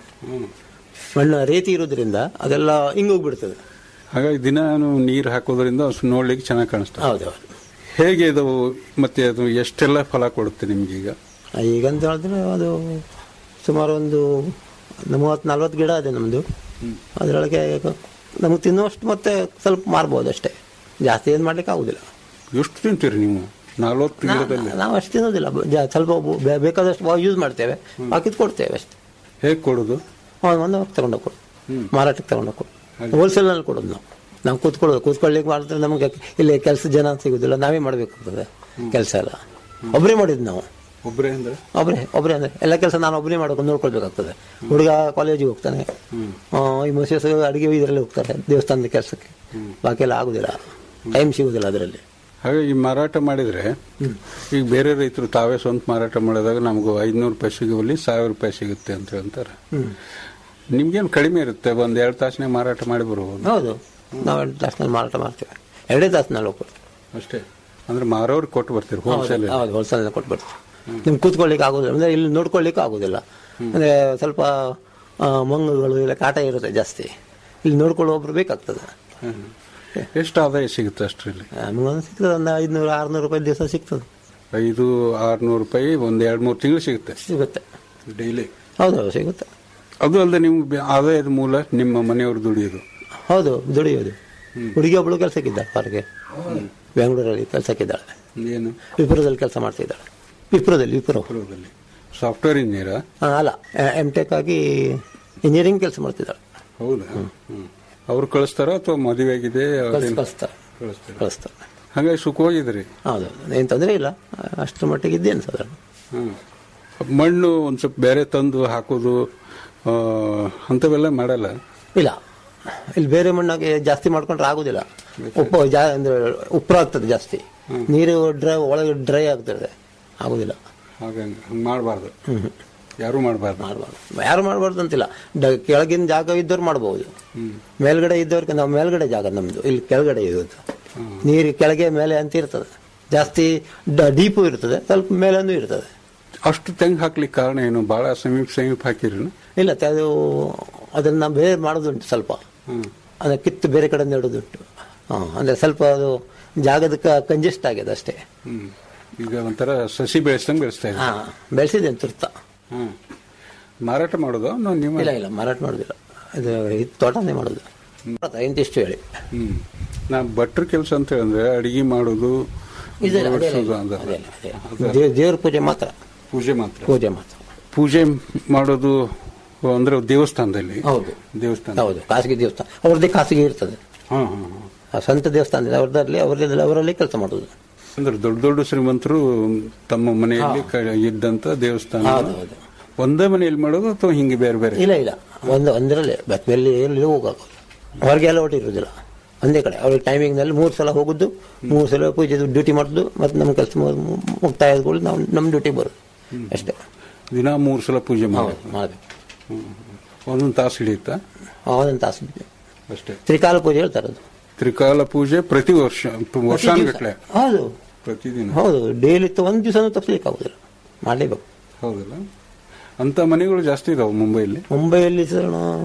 ಮಣ್ಣು ರೀತಿ ಇರೋದ್ರಿಂದ ಅದೆಲ್ಲ ಹಿಂಗೋಗ್ಬಿಡ್ತದೆ ಹಾಗಾಗಿ ದಿನ ನೀರು ಹಾಕೋದ್ರಿಂದ ಅಷ್ಟು ನೋಡ್ಲಿಕ್ಕೆ ಚೆನ್ನಾಗಿ ಕಾಣಿಸ್ತದೆ ಹೌದೌದು ಹೇಗೆ ಇದು ಮತ್ತೆ ಅದು ಎಷ್ಟೆಲ್ಲ ಫಲ ಕೊಡುತ್ತೆ ನಿಮ್ಗೆ ಈಗ ಈಗಂತ ಹೇಳಿದ್ರೆ ಅದು ಸುಮಾರು ಒಂದು ಮೂವತ್ತು ನಲ್ವತ್ತು ಗಿಡ ಇದೆ ನಮ್ಮದು ಅದರೊಳಗೆ ನಮಗೆ ತಿನ್ನುವಷ್ಟು ಮತ್ತೆ ಸ್ವಲ್ಪ ಮಾರ್ಬೋದು ಅಷ್ಟೇ ಜಾಸ್ತಿ ಏನು ಮಾಡ್ಲಿಕ್ಕೆ ಆಗುದಿಲ್ಲ ಎಷ್ಟು ತಿಂತೀರಿ ನೀವು ನಲ್ವತ್ತು ಗಿಡದಲ್ಲಿ ನಾವು ಅಷ್ಟು ತಿನ್ನೋದಿಲ್ಲ ಜಾ- ಸ್ವಲ್ಪ ಬೇ- ಬೇಕಾದಷ್ಟು ಯೂಸ್ ಮಾಡ್ತೇವೆ ಬಾಕಿದ್ ಕೊಡ್ತೇವೆ ಅಷ್ಟೇ ಹೇಗೆ ಕೊಡೋದು ಒಂದು ಒಂದು ತಗೊಂಡೋಗಿ ಕೊಡು ಮಾರಾಟಕ್ಕೆ ತಗೊಂಡೋಗಿ ಕೊಡು ಹೋಲ್ಸೇಲ್ನಲ್ಲಿ ಕೊಡೋದು ನಾವು ನಾವು ಕೂತ್ಕೊಳ್ಳೋದು ಕೂತ್ಕೊಳ್ಳಿಕ್ಕೆ ಮಾಡಿದ್ರೆ ನಮಗೆ ಇಲ್ಲಿ ಕೆಲಸ ಜನ ಸಿಗುದಿಲ್ಲ ನಾವೇ ಮಾಡಬೇಕಾಗ್ತದೆ ಕೆಲಸ ಎಲ್ಲ ಒಬ್ಬರೇ ಮಾಡಿದ್ದು ನಾವು ಒಬ್ಬರೇ ಅಂದ್ರೆ ಒಬ್ಬರೇ ಒಬ್ಬರೇ ಅಂದ್ರೆ ಎಲ್ಲ ಕೆಲಸ ನಾನು ಒಬ್ಬರೇ ಮಾಡ್ಕೊಂಡು ನೋಡ್ಕೊಳ್ಬೇಕಾಗ್ತದೆ ಹುಡುಗ ಕಾಲೇಜಿಗೆ ಹೋಗ್ತಾನೆ ಆ, ಈ ಮಿಸಸ್ ಅಡುಗೆ ಇದರಲ್ಲಿ ಹೋಗ್ತಾರೆ ದೇವಸ್ಥಾನದ ಕೆಲಸಕ್ಕೆ ಬಾಕಿ ಎಲ್ಲ ಆಗುದಿಲ್ಲ ಟೈಮ್ ಸಿಗುದಿಲ್ಲ ಅದರಲ್ಲಿ ಹಾಗಾಗಿ ಮಾರಾಟ ಮಾಡಿದ್ರೆ ಈಗ ಬೇರೆ ರೈತರು ತಾವೇ ಸ್ವಂತ ಮಾರಾಟ ಮಾಡಿದಾಗ ನಮಗೂ ಐದ್ನೂರು ರೂಪಾಯಿ ಸಿಗುವಲ್ಲಿ ಸಾವಿರ ರೂಪಾಯಿ ಸಿಗುತ್ತೆ ಅಂತ ಹೇಳ್ತಾರೆ ನಿಮ್ಗೇನು ಕಡಿಮೆ ಇರುತ್ತೆ ಒಂದ್ ಎರಡು ತಾಸನೇ ಮಾರಾಟ ಮಾಡಿ ಬರ್ಬೋದು ಹೌದು ನಾವು ಎರಡು ತಾಸಿನಲ್ಲಿ ಮಾರಾಟ ಮಾಡ್ತೇವೆ ಎರಡೇ ತಾಸಿನಲ್ಲಿ ಹೋಗ್ಕೊಡ್ತೀವಿ ಅಷ್ಟೇ ಅಂದ್ರೆ ಮಾರೋರ್ಗೆ ಕೊಟ್ಟು ಬರ್ತೀರಿ ಹೋಲ್ಸೇಲ್ ಹೌದು ಹೋಲ್ಸೇಲ್ ಕೊಟ್ಟು ಬರ್ತೀವಿ ನಿಮ್ಗೆ ಕೂತ್ಕೊಳ್ಳಿಕ್ಕೆ ಆಗುದಿಲ್ಲ ಅಂದ್ರೆ ಇಲ್ಲಿ ನೋಡ್ಕೊಳ್ಳಿಕ್ಕೆ ಆಗುದಿಲ್ಲ ಅಂದ್ರೆ ಸ್ವಲ್ಪ ಆ, ಮಂಗಗಳು ಇಲ್ಲ ಕಾಟ ಇರುತ್ತೆ ಜಾಸ್ತಿ ಇಲ್ಲಿ ನೋಡ್ಕೊಳ್ಳೋ ಒಬ್ರು ಬೇಕಾಗ್ತದೆ ಎಷ್ಟು ಆದಾಯ ಸಿಗುತ್ತೆ ಅಷ್ಟರಲ್ಲಿ ನಮಗೊಂದು ಸಿಗ್ತದೆ ಒಂದು ಐದ್ನೂರು ಆರ್ನೂರು ರೂಪಾಯಿ ದಿವಸ ಸಿಗ್ತದೆ ಐದು ಆರ್ನೂರು ರೂಪಾಯಿ ಒಂದ್ ಎರಡ್ ಮೂರು ತಿಂಗಳು ಸಿಗುತ್ತೆ ಸಿಗುತ್ತೆ ಡೈಲಿ ಹೌದು ಸಿಗುತ್ತೆ ಅದು ಅಲ್ಲದೆ ನಿಮ್ಗೆ ಬೆ- ಆದಾಯದ ಮೂಲ ನಿಮ್ಮ ಮನೆಯವರು ದುಡಿಯೋದು ಹೌದು ದುಡಿಯೋದು ಹುಡುಗಿ ಒಬ್ಬಳು ಕೆಲಸಕ್ಕಿದ್ದಾಳೆ ಹೊರಗೆ ಬೆಂಗಳೂರಲ್ಲಿ ಕೆಲಸಕ್ಕಿದ್ದಾಳೆ ಏನು ವಿಪ್ರದಲ್ಲಿ ಕೆಲಸ ಮಾಡ್ತಿದ್ದಾಳೆ ವಿಪ್ರದಲ್ಲಿ ವಿಪ್ರೋ ವಿಪ್ರದಲ್ಲಿ ಸಾಫ್ಟ್ವೇರ್ ಇಂಜಿನಿಯರ ಆ, ಅಲ್ಲ ಎಮ್ ಟೆಕ್ ಆಗಿ ಇಂಜಿನಿಯರಿಂಗ್ ಕೆಲಸ ಮಾಡ್ತಿದ್ದಾಳೆ ಹೌದಾ ಹ್ಮ್. ಅವ್ರು ಕಳಿಸ್ತಾರ ಅಥವಾ ಮದುವೆ ಆಗಿದೆ ಅವ್ರೇನ್- ಕಳಿಸ್ತಾರೆ ಕಳಿಸ್ತಾರೆ ಕಳಿಸ್ತಾರೆ ಹಾಗಾಗಿ ಸುಖವಾಗಿದ್ರಿ ಹೌದು ಏನು ತೊಂದರೆ ಇಲ್ಲ ಅಷ್ಟರ ಮಟ್ಟಿಗೆ ಇದ್ದೇನೆ ಸಾಧಾರಣ ಹ್ಮ್. ಮಣ್ಣು ಒಂದ್ ಸ್ವಲ್ಪ ಬೇರೆ ತಂದು ಹಾಕೋದು ಆ, ಅಂಥವೆಲ್ಲ ಮಾಡಲ್ಲ ಇಲ್ಲ ಇಲ್ಲಿ ಬೇರೆ ಮಣ್ಣಾಗೆ ಜಾಸ್ತಿ ಮಾಡ್ಕೊಂಡ್ರೆ ಆಗುದಿಲ್ಲ ಉಪ್ಪು ಜಾ ಅಂದ್ರೆ ಉಪ್ಪು ಆಗ್ತದೆ ಜಾಸ್ತಿ ನೀರು ಡ್ರೈ ಒಳಗೆ ಡ್ರೈ ಆಗ್ತದೆ ಆಗುದಿಲ್ಲ ಹಾಗೆ ಹಂಗೆ ಮಾಡಬಾರ್ದು ಯಾರು ಮಾಡಬಾರ್ದು ಮಾಡಬಾರ್ದು ಯಾರು ಮಾಡಬಾರ್ದು ಅಂತಿಲ್ಲ ಡ- ಕೆಳಗಿನ ಜಾಗ ಇದ್ದವ್ರು ಮಾಡಬಹುದು ಮೇಲ್ಗಡೆ ಇದ್ದವ್ರಿಗೆ ನಾವು ಮೇಲ್ಗಡೆ ಜಾಗ ನಮ್ದು ಇಲ್ಲಿ ಕೆಳಗಡೆ ಇರೋದು ನೀರು ಕೆಳಗೆ ಮೇಲೆ ಅಂತ ಇರ್ತದೆ ಜಾಸ್ತಿ ಡೀಪು ಇರ್ತದೆ ಸ್ವಲ್ಪ ಮೇಲೂ ಇರ್ತದೆ ಅಷ್ಟು ತೆಂಗು ಹಾಕ್ಲಿಕ್ಕೆ ಕಾರಣ ಏನು ಬಹಳ ಸಮೀಪ ಸಮೀಪ ಹಾಕಿರಿ ಇಲ್ಲ ತ- ಅದು ಅದನ್ನ ಬೇರೆ ಮಾಡೋದುಂಟು ಸ್ವಲ್ಪ ಅದನ್ನ ಕಿತ್ತು ಬೇರೆ ಕಡೆ ನೆಡೋದುಂಟು ಹಾಂ ಅಂದ್ರೆ ಸ್ವಲ್ಪ ಅದು ಜಾಗದ ಕಂಜೆಸ್ಟ್ ಆಗಿದೆ ಅಷ್ಟೇ ಹ್ಮ್ ಈಗ ಒಂಥರ ಸಸಿ ಬೆಳೆಸ್ದಂಗೆ ಬೆಳೆಸ್ತಾ ಇದ್ದಾರೆ ಹಾ ಬೆಳೆಸಿದ್ದೇನೆ ತುರ್ತ ಹ್ಮ್ ಮಾರಾಟ ಮಾಡೋದು ನಾವು ನಿಮ್ಮ ಇಲ್ಲ ಇಲ್ಲ ಮಾರಾಟ ಮಾಡೋದಿಲ್ಲ ಇದು ಇದು ತೋಟನೇ ಮಾಡೋದು ಇಂತಿಷ್ಟು ಹೇಳಿ ಹ್ಮ್ ನಾ ಭಟ್ರ ಕೆಲಸ ಅಂತ ಹೇಳಿದ್ರೆ ಅಡಿಗೆ ಮಾಡೋದು ಇದೆ, ಅದೇ, ಬಡಿಸೋದು ಅದೇ, ಅದಲ್ಲ. ಅದೇ, ಅದು ದೇ- ದೇವ್ರ ಪೂಜೆ ಮಾತ್ರ ಪೂಜೆ ಮಾತ್ರ ಪೂಜೆ ಮಾತ್ರ ಪೂಜೆ ಮಾಡೋದು ಅಂದ್ರೆ ದೇವಸ್ಥಾನದಲ್ಲಿ ಹೌದು ದೇವಸ್ಥಾನ ಹೌದು ಖಾಸಗಿ ದೇವಸ್ಥಾನ ಅವ್ರದ್ದೇ ಖಾಸಗಿ ಇರ್ತದೆ ಹಾ ಹಾ ಹಾ. ಆ ಸ್ವಂತ ದೇವಸ್ಥಾನ ಅವ್ರದ್ರಲ್ಲಿ ಅವರಲ್ಲಿ ಅವರಲ್ಲಿ ಕೆಲಸ ಮಾಡೋದು ಅಂದ್ರೆ ದೊಡ್ಡ ದೊಡ್ಡ ಶ್ರೀಮಂತರು ತಮ್ಮ ಮನೆಯಲ್ಲಿ ಕ- ಇದ್ದಂತ ದೇವಸ್ಥಾನ ಹೌದು, ಹೌದು. ಒಂದೇ ಮನೆಯಲ್ಲಿ ಮಾಡೋದು ಅಥವಾ ಹಿಂಗೆ ಬೇರೆ ಬೇರೆ ಇಲ್ಲ ಇಲ್ಲ ಒಂದು ಒಂದರಲ್ಲೇ ಬೆಲ್ಲಿ ಎಲ್ಲಿ ಹೋಗಕ್ಕಾಗಲ್ಲ ಹೊರಗೆಲ್ಲ ಒಟ್ಟಿರುವುದಿಲ್ಲ ಒಂದೇ ಕಡೆ ಅವ್ರಿಗೆ ಟೈಮಿಂಗ್ನಲ್ಲಿ ಮೂರು ಸಲ ಹೋಗುದು ಮೂರು ಸಲ ಪೂಜೆ ಡ್ಯೂಟಿ ಮಾಡೋದು ಮತ್ತು ನಮ್ಮ ಕೆಲಸ ಮುಕ್ತಾಯ ಆದ್ಕೊಳ್ಳಿ ನಾವು ನಮ್ಮ ಡ್ಯೂಟಿ ಬರೋದು ಅಷ್ಟೇ ದಿನ ಮೂರು ಸಲ ಪೂಜೆ ಮಾಡೋದು ಹೌದು ಮಾಡಬೇಕು ಒಂದೊಂದು ತಾಸು ಹಿಡಿಯುತ್ತಾ ಒಂದೊಂದು ತಾಸು ಬಿಟ್ಟು. ಅಷ್ಟೇ ತ್ರಿಕಾಲ ಪೂಜೆ ಹೇಳ್ತಾರೆ ಅದು ತ್ರಿಕಾಲ ಪೂಜೆ ಪ್ರತಿ ವರ್ಷ ವರ್ಷಾನುಗಟ್ಲೆ ಹೌದು ಪ್ರತಿದಿನ ಹೌದು ಡೈಲಿ ಒಂದು ದಿವಸನೂ ತಪ್ಪಿಸ್ಲಿಕ್ಕೆ ಆಗುದಿಲ್ಲ ಮಾಡಲೇಬೇಕು ಹೌದಲ್ಲ ಅಂತ ಮನೆಗಳು ಜಾಸ್ತಿ ಇದಾವೆ ಮುಂಬೈಲಿ ಮುಂಬೈಯಲ್ಲಿ ಸರ್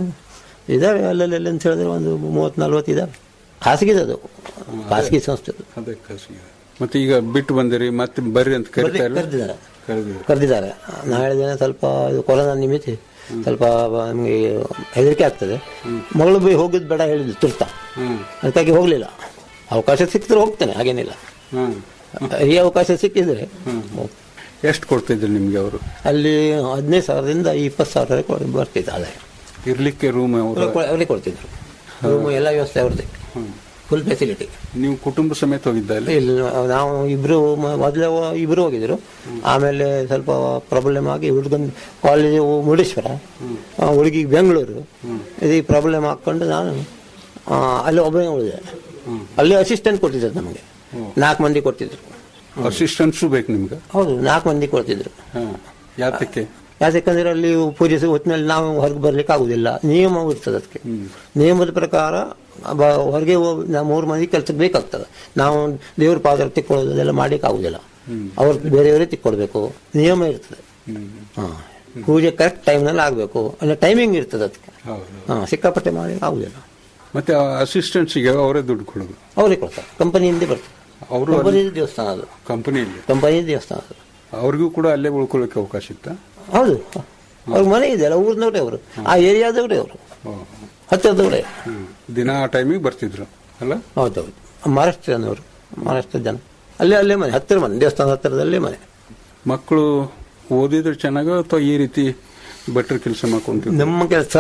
ಇದಾವೆ ಅಲ್ಲಲ್ಲಿ ಅಂತ ಹೇಳಿದ್ರೆ ಒಂದು ಮೂವತ್ತು ನಲ್ವತ್ತು ಇದಾವೆ ಖಾಸಗಿದು ಅದು ಖಾಸಗಿ ಸಂಸ್ಥೆ ಅದು ಅದೇ ಖಾಸಗಿ ಮತ್ತೆ ಈಗ ಬಿಟ್ಟು ಬಂದಿರಿ ಮತ್ತೆ ಬರ್ರಿ ಅಂತ ಕರಿತಾ ಇಲ್ಲ ಕರೆದಿದ್ದಾರೆ ಕರೆದಿದ್ದಾರೆ ಕರೆದಿದ್ದಾರೆ ನಾಳೆ ದಿನ ಸ್ವಲ್ಪ ಇದು ಕೊರೋನಾ ನಿಮಿತ್ತ ಸ್ವಲ್ಪ ನಮಗೆ ಹೆದರಿಕೆ ಆಗ್ತದೆ ಮಗಳು ಬಿ ಹೋಗಿದ್ದು ಬೇಡ ಹೇಳಿದ್ದು ತುರ್ತ ಹ್ಮ್ ಅದಕ್ಕಾಗಿ ಹೋಗಲಿಲ್ಲ ಅವಕಾಶ ಸಿಕ್ಕಿದ್ರೆ ಹೋಗ್ತೇನೆ ಹಾಗೇನಿಲ್ಲ ಹ್ಮ್ ಈ ಅವಕಾಶ ಸಿಕ್ಕಿದ್ರೆ ಹೋಗ್ತೇನೆ. ಎಷ್ಟು ಕೊಡ್ತಿದ್ರು ನಿಮ್ಗೆ ಅವರು ಅಲ್ಲಿ ಹದಿನೈದು ಸಾವಿರದಿಂದ ಇಪ್ಪತ್ತು ಸಾವಿರ ಬರ್ತಿತ್ತು ಆದಾಯ ಇರ್ಲಿಕ್ಕೆ ರೂಮ್ ಅವರೇ ಕೊಡ್ತಿದ್ರು ರೂಮು ಎಲ್ಲ ವ್ಯವಸ್ಥೆ ಅವ್ರದ್ದೇ ಫುಲ್ ಫೆಸಿಲಿಟಿ ನೀವು ಕುಟುಂಬ ಸಮೇತ ಹೋಗಿದ್ದ ಅಲ್ಲಿ ಇಲ್ಲಿ ನಾವು ಇಬ್ರು ಮ- ಮೊದಲೇ ಹೋ- ಇಬ್ರು ಹೋಗಿದ್ರು ಆಮೇಲೆ ಸ್ವಲ್ಪ ಪ್ರಾಬ್ಲಮ್ ಆಗಿ ಹುಡುಗನ್ ಕಾಲೇಜ್ ಮುರುಡೇಶ್ವರ ಆ, ಹುಡುಗಿಗೆ ಬೆಂಗಳೂರು ಇದು ಪ್ರಾಬ್ಲಮ್ ಹಾಕೊಂಡು ನಾನು ಆ, ಅಲ್ಲಿ ಒಬ್ಬನೇ ಉಳಿದೆ ಅಲ್ಲಿ ಅಸಿಸ್ಟೆಂಟ್ ಕೊಟ್ಟಿದ್ರು ನಮಗೆ ನಾಲ್ಕು ಮಂದಿ ಕೊಡ್ತಿದ್ರು ಅಸಿಸ್ಟೆಂಟ್ಸು ಬೇಕು ನಿಮ್ಗೆ ಹೌದು ನಾಲ್ಕು ಮಂದಿ ಕೊಡ್ತಿದ್ರು ಹಾ ಯಾತಕ್ಕೆ ಯಾಕಂದ್ರೆ ಅಲ್ಲಿ ಪೂಜೆ ಹೊತ್ತಿನಲ್ಲಿ ನಾವು ಹೊರಗೆ ಬರ್ಲಿಕ್ಕೆ ಆಗುದಿಲ್ಲ ನಿಯಮ ಇರ್ತದೆ ಅದಕ್ಕೆ ನಿಯಮದ ಪ್ರಕಾರ ಬ- ಹೊರಗೆ ಹೋಗಿ ನಾವು ಮೂರು ಮಂದಿ ಕೆಲಸಕ್ಕೆ ಬೇಕಾಗ್ತದೆ ನಾವು ದೇವ್ರ ಪಾದ ತಿಕ್ಕೊಳ್ಳೋದು ಅದೆಲ್ಲ ಮಾಡ್ಲಿಕ್ಕೆ ಆಗುದಿಲ್ಲ ಅವ್ರು ಬೇರೆಯವರೇ ತಿಕ್ಕೊಡ್ಬೇಕು ನಿಯಮ ಇರ್ತದೆ ಹಾ ಪೂಜೆ ಕರೆಕ್ಟ್ ಟೈಮ್ನಲ್ಲಿ ಆಗಬೇಕು ಅಂದ್ರೆ ಟೈಮಿಂಗ್ ಇರ್ತದೆ ಅದಕ್ಕೆ ಹೌದು ಹಾ ಸಿಕ್ಕಾಪಟ್ಟೆ ಮಾಡಿ ಆಗುದಿಲ್ಲ ಮತ್ತೆ ಅಸಿಸ್ಟೆಂಟ್ಸಿಗೆ ಅವರೇ ದುಡ್ಡು ಕೊಡೋದು ಅವರೇ ಕೊಡ್ತಾರೆ ಕಂಪನಿಯಿಂದ ಬರ್ತಾರೆ ಅವರು ಕಂಪನಿ ದೇವಸ್ಥಾನ ಅದು ಕಂಪನಿಯಲ್ಲಿ ಕಂಪನಿ ದೇವಸ್ಥಾನ ಅದು ಅವ್ರಿಗೂ ಕೂಡ ಅಲ್ಲೇ ಉಳ್ಕೊಳ್ಳೋಕೆ ಅವಕಾಶ ಇತ್ತ ಹೌದು ಅವ್ರ ಮನೆ ಇದೆ ಅಲ್ಲ ಊರಿನವರೇ ಅವರು ಆ ಏರಿಯಾದವರೇ ಅವರು ಹತ್ತಿರದವರೇ ದಿನ ಆ ಟೈಮಿಗೆ ಬರ್ತಿದ್ರು ಅಲ್ಲ ಹೌದೌದು ಮಹಾರಾಷ್ಟ್ರನವರು ಮಹಾರಾಷ್ಟ್ರ ಜನ ಅಲ್ಲೇ ಅಲ್ಲೇ ಮನೆ ಹತ್ತಿರ ಮನೆ ದೇವಸ್ಥಾನ ಹತ್ತಿರದಲ್ಲೇ ಮನೆ ಮಕ್ಕಳು ಓದಿದ್ರೆ ಚೆನ್ನಾಗ ಅಥವಾ ಈ ರೀತಿ ಭಟ್ರ ಕೆಲಸ ಮಾಡ್ಕೊಂತೀವಿ ನಮ್ಮ ಕೆಲಸ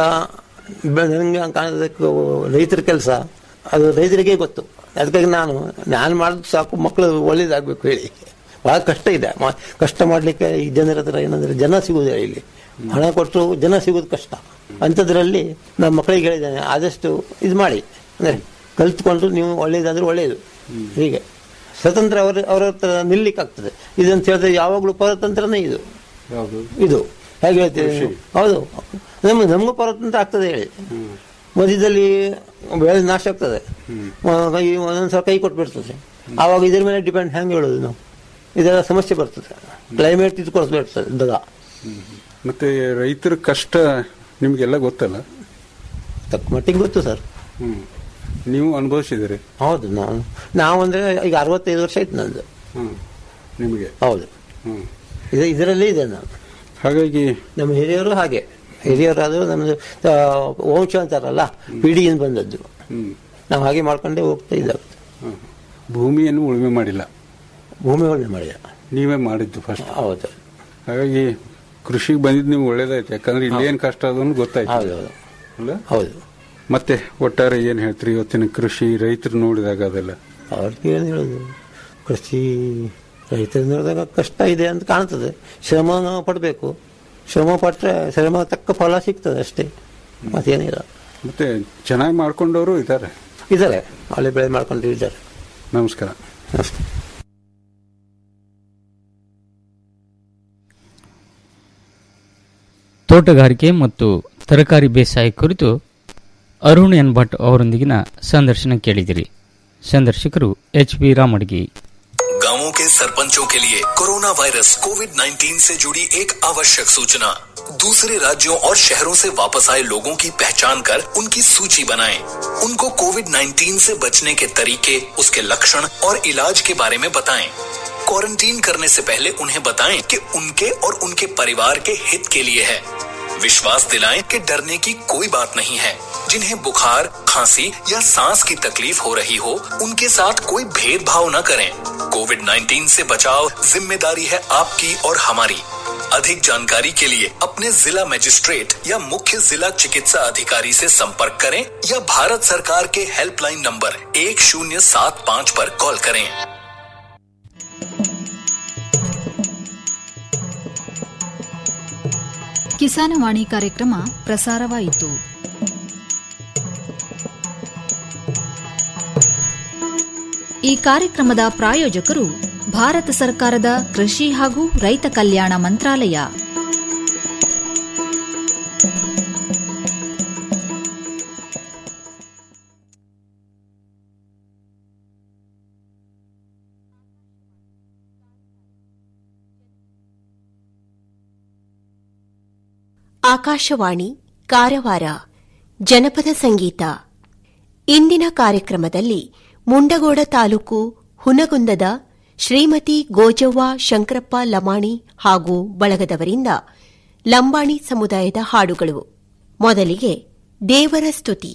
ನನಗೆ ಕಾಣೋದಕ್ಕೆ ರೈತರ ಕೆಲಸ ಅದು ರೈತರಿಗೆ ಗೊತ್ತು ಅದಕ್ಕಾಗಿ ನಾನು ನಾನು ಮಾಡಿದ್ ಸಾಕು ಮಕ್ಕಳು ಒಳ್ಳೇದಾಗಬೇಕು ಹೇಳಿ ಬಹಳ ಕಷ್ಟ ಇದೆ ಮ- ಕಷ್ಟ ಮಾಡಲಿಕ್ಕೆ ಈ ಜನರ ಹತ್ರ ಏನಂದ್ರೆ ಜನ ಸಿಗುವುದಿಲ್ಲ ಇಲ್ಲಿ ಹಣ ಕೊಟ್ಟು ಜನ ಸಿಗೋದು ಕಷ್ಟ ಅಂಥದ್ರಲ್ಲಿ ನಮ್ಮ ಮಕ್ಕಳಿಗೆ ಹೇಳಿದ್ದೇನೆ ಆದಷ್ಟು ಇದು ಮಾಡಿ ಅಂದರೆ ಕಲ್ತ್ಕೊಂಡು ನೀವು ಒಳ್ಳೇದಾದ್ರೆ ಒಳ್ಳೆಯದು ಹೀಗೆ ಸ್ವತಂತ್ರ ಅವರ ಅವರ ಹತ್ರ ನಿಲ್ಲಿಕ್ಕಾಗ್ತದೆ ಇದಂತ ಹೇಳಿದ್ರೆ ಯಾವಾಗಲೂ ಪರತಂತ್ರನೇ ಇದು ಯಾವುದು ಇದು ಹೇಗೆ ಹೇಳ್ತೀವಿ ಕೃಷಿ. ಹೌದು ನಮ್ಗೆ ನಮಗೂ ಪರತಂತ್ರ ಆಗ್ತದೆ ಹೇಳಿ ಮಧ್ಯದಲ್ಲಿ ಬೆಳೆ ನಾಶ ಆಗ್ತದೆ ಮ- ಕೈ ಒಂದೊಂದ್ಸಲ ಕೈ ಕೊಟ್ಬಿಡ್ತದೆ ಆವಾಗ ಇದ್ರ ಮೇಲೆ ಡಿಪೆಂಡ್ ಹೆಂಗೆ ಹೇಳೋದು ನಾವು ಇದೆಲ್ಲ ಸಮಸ್ಯೆ ಬರ್ತದೆ ಕ್ಲೈಮೇಟ್ ಇದು ಕೊಡ್ಬಿಡ್ತದೆ ದಗ ಮತ್ತೆ ರೈತರ ಕಷ್ಟ ನಿಮ್ಗೆಲ್ಲ ಗೊತ್ತಲ್ಲ ತಕ್ಕ ಮಟ್ಟಿಗೆ ಗೊತ್ತು ಸರ್ ಹ್ಮ್ ನೀವು ಅನುಭವಿಸಿದಿರಿ ಹೌದು ನಾನು ನಾವು ಅಂದ್ರೆ ಈಗ ಅರವತ್ತೈದು ವರ್ಷ ಆಯ್ತು ನಂದು ಹ್ಮ್ ನಿಮಗೆ ಹೌದು ಹ್ಮ್ ಇದು ಇದರಲ್ಲೇ ಇದೆ ನಾನು ಹಾಗಾಗಿ ನಮ್ಮ ಹಿರಿಯರು ಹಾಗೆ ಹಿರಿಯರಾದರೂ ನಮ್ಮದು ಆ, ವಂಶ ಅಂತಾರಲ್ಲ ಪಿಡಿಯಿಂದ ಬಂದದ್ದು ಹ್ಮ್ ನಾವು ಹಾಗೆ ಮಾಡ್ಕೊಂಡೇ ಹೋಗ್ತಾ ಇದ್ದಾವೆ ಹ್ಮ್. ಭೂಮಿಯನ್ನು ಉಳುಮೆ ಮಾಡಿಲ್ಲ ಭೂಮಿ ಒಳ್ಳೆ ಮಾಡಿದ ನೀವೇ ಮಾಡಿದ್ದು ಫಸ್ಟ್ ಹೌದು ಹಾಗಾಗಿ ಕೃಷಿಗೆ ಬಂದಿದ್ದು ನೀವು ಒಳ್ಳೇದಾಯ್ತು ಯಾಕಂದ್ರೆ ಇಲ್ಲೇನ್ ಕಷ್ಟ ಅದನ್ನು ಗೊತ್ತಾಯ್ತು ಹೌದು ಹೌದು ಅಲ್ಲ ಹೌದು ಮತ್ತೆ ಒಟ್ಟಾರೆ ಏನ್ ಹೇಳ್ತೀರಿ ಇವತ್ತಿನ ಕೃಷಿ ರೈತರು ನೋಡಿದಾಗ ಅದೆಲ್ಲ ಅವ್ರಿಗೆ ಏನು ಹೇಳೋದು ಕೃಷಿ ರೈತರು ನೋಡಿದಾಗ ಕಷ್ಟ ಇದೆ ಅಂತ ಕಾಣ್ತದೆ ಶ್ರಮ ನಾವು ಪಡಬೇಕು ಶ್ರಮ ಪಟ್ಟರೆ ಶ್ರಮ ತಕ್ಕ ಫಲ ಸಿಗ್ತದೆ ಅಷ್ಟೇ ಮತ್ತೇನಿಲ್ಲ ಮತ್ತೆ ಚೆನ್ನಾಗಿ ಮಾಡ್ಕೊಂಡವರು ಇದ್ದಾರೆ ಇದ್ದಾರೆ ಹಳೆ ಬೆಳೆ ಮಾಡ್ಕೊಂಡು ಇದ್ದಾರೆ ನಮಸ್ಕಾರ ತೋಟಗಾರಿಕೆ ಮತ್ತು ತರಕಾರಿ ಬೇಸಾಯ ಕುರಿತು ಅರುಣ್ ಎನ್ ಭಟ್ ಅವರೊಂದಿಗಿನ ಸಂದರ್ಶನ ಕೇಳಿದಿರಿ ಸಂದರ್ಶಕರು ಎಚ್ ಬಿ ರಾಮಡ್ಗಿ गांवों के सरपंचों के लिए कोरोना वायरस कोविड 19 से जुड़ी एक आवश्यक सूचना दूसरे राज्यों और शहरों से वापस आए लोगों की पहचान कर उनकी सूची बनाएं। उनको कोविड 19 से बचने के तरीके उसके लक्षण और इलाज के बारे में बताएं। क्वारंटीन करने से पहले उन्हें बताएं कि उनके और उनके परिवार के हित के लिए है विश्वास दिलाएं कि डरने की कोई बात नहीं है जिन्हें बुखार खांसी या सांस की तकलीफ हो रही हो उनके साथ कोई भेदभाव न करें कोविड 19 से बचाव जिम्मेदारी है आपकी और हमारी अधिक जानकारी के लिए अपने जिला मजिस्ट्रेट या मुख्य जिला चिकित्सा अधिकारी से संपर्क करें या भारत सरकार के हेल्पलाइन नंबर एक शून्य सात पाँच पर कॉल करें ಕಿಸಾನವಾಣಿ ಕಾರ್ಯಕ್ರಮ ಪ್ರಸಾರವಾಯಿತು ಈ ಕಾರ್ಯಕ್ರಮದ ಪ್ರಾಯೋಜಕರು ಭಾರತ ಸರ್ಕಾರದ ಕೃಷಿ ಹಾಗೂ ರೈತ ಕಲ್ಯಾಣ ಮಂತ್ರಾಲಯ ಆಕಾಶವಾಣಿ ಕಾರವಾರ ಜನಪದ ಸಂಗೀತ ಇಂದಿನ ಕಾರ್ಯಕ್ರಮದಲ್ಲಿ ಮುಂಡಗೋಡ ತಾಲೂಕು ಹುನಗುಂದದ ಶ್ರೀಮತಿ ಗೋಜವ್ವ ಶಂಕರಪ್ಪ ಲಮಾಣಿ ಹಾಗೂ ಬಳಗದವರಿಂದ ಲಂಬಾಣಿ ಸಮುದಾಯದ ಹಾಡುಗಳು ಮೊದಲಿಗೆ ದೇವರ ಸ್ತುತಿ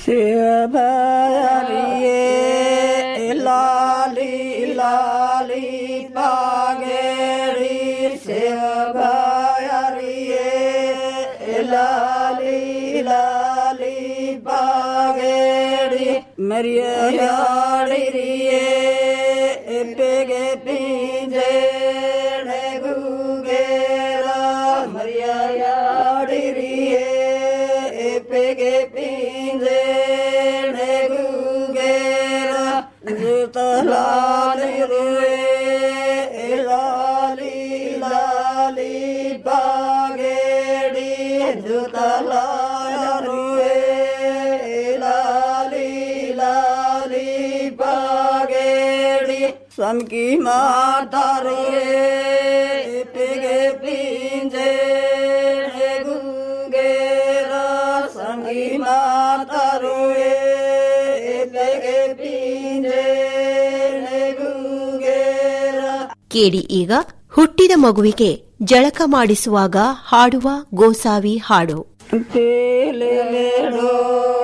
ಲಾಲಿ ಲಾಲಿ ಬಾಗೇರಿ ಸೇವಗಾಯರಿಯೇ ಲಾಲಿ ಲಾಲಿ ಬಾಗೇರಿ ಮರಿಯಾಡಿರಿಯೇ ಎಪ್ಪೆಗೆ ಪಿಂಜೆ ಗೂಗೇರ ಮರಿಯಾಡಿರಿಯೇ ಎಪ್ಪೆಗೆ ಪಿಂಜೆ ಗೂಗೇರ ಜುತಲಾಲಿರುವೆ ಲಾಲಿ ಲಾಲಿ ಬಾಗೇಡಿ ಜುತಲಾಲಿರುವೆ ಲಾಲಿ ಲಾಲಿ ಬಾಗೇಡಿ ಸಮಕಿ ಮಾತಾರುವೆ ಪಿಗೆ ಪಿಂಜೆ ಗುಂಗೇರ ಸಂಗಿ ಮಾತಾರುವೆ ಪಿಗೆ ಪಿಂಜೆ ಗುಂಗೇರ ಕೇಳಿ ಈಗ ಹುಟ್ಟಿದ ಮಗುವಿಗೆ ಜಳಕ ಮಾಡಿಸುವಾಗ ಹಾಡುವ ಗೋಸಾವಿ ಹಾಡು Telelero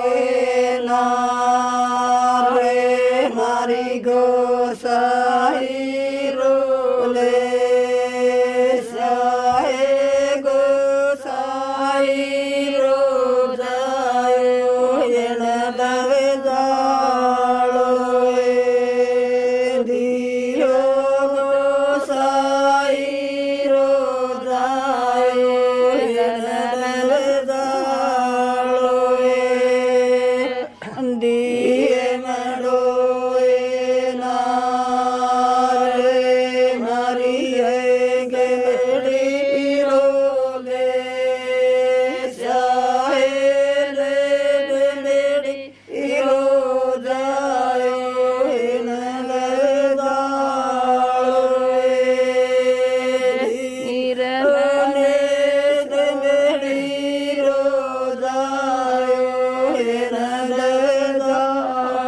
nare mari gosai role sai gosai ro jayo yena dave jalo diyo gosai ro jayo yena dave दिए मरोए नारे मरिए गेड़ी रोले जाए ले बेड़ी रो जायो नल जाए बेड़ी रो जायो नल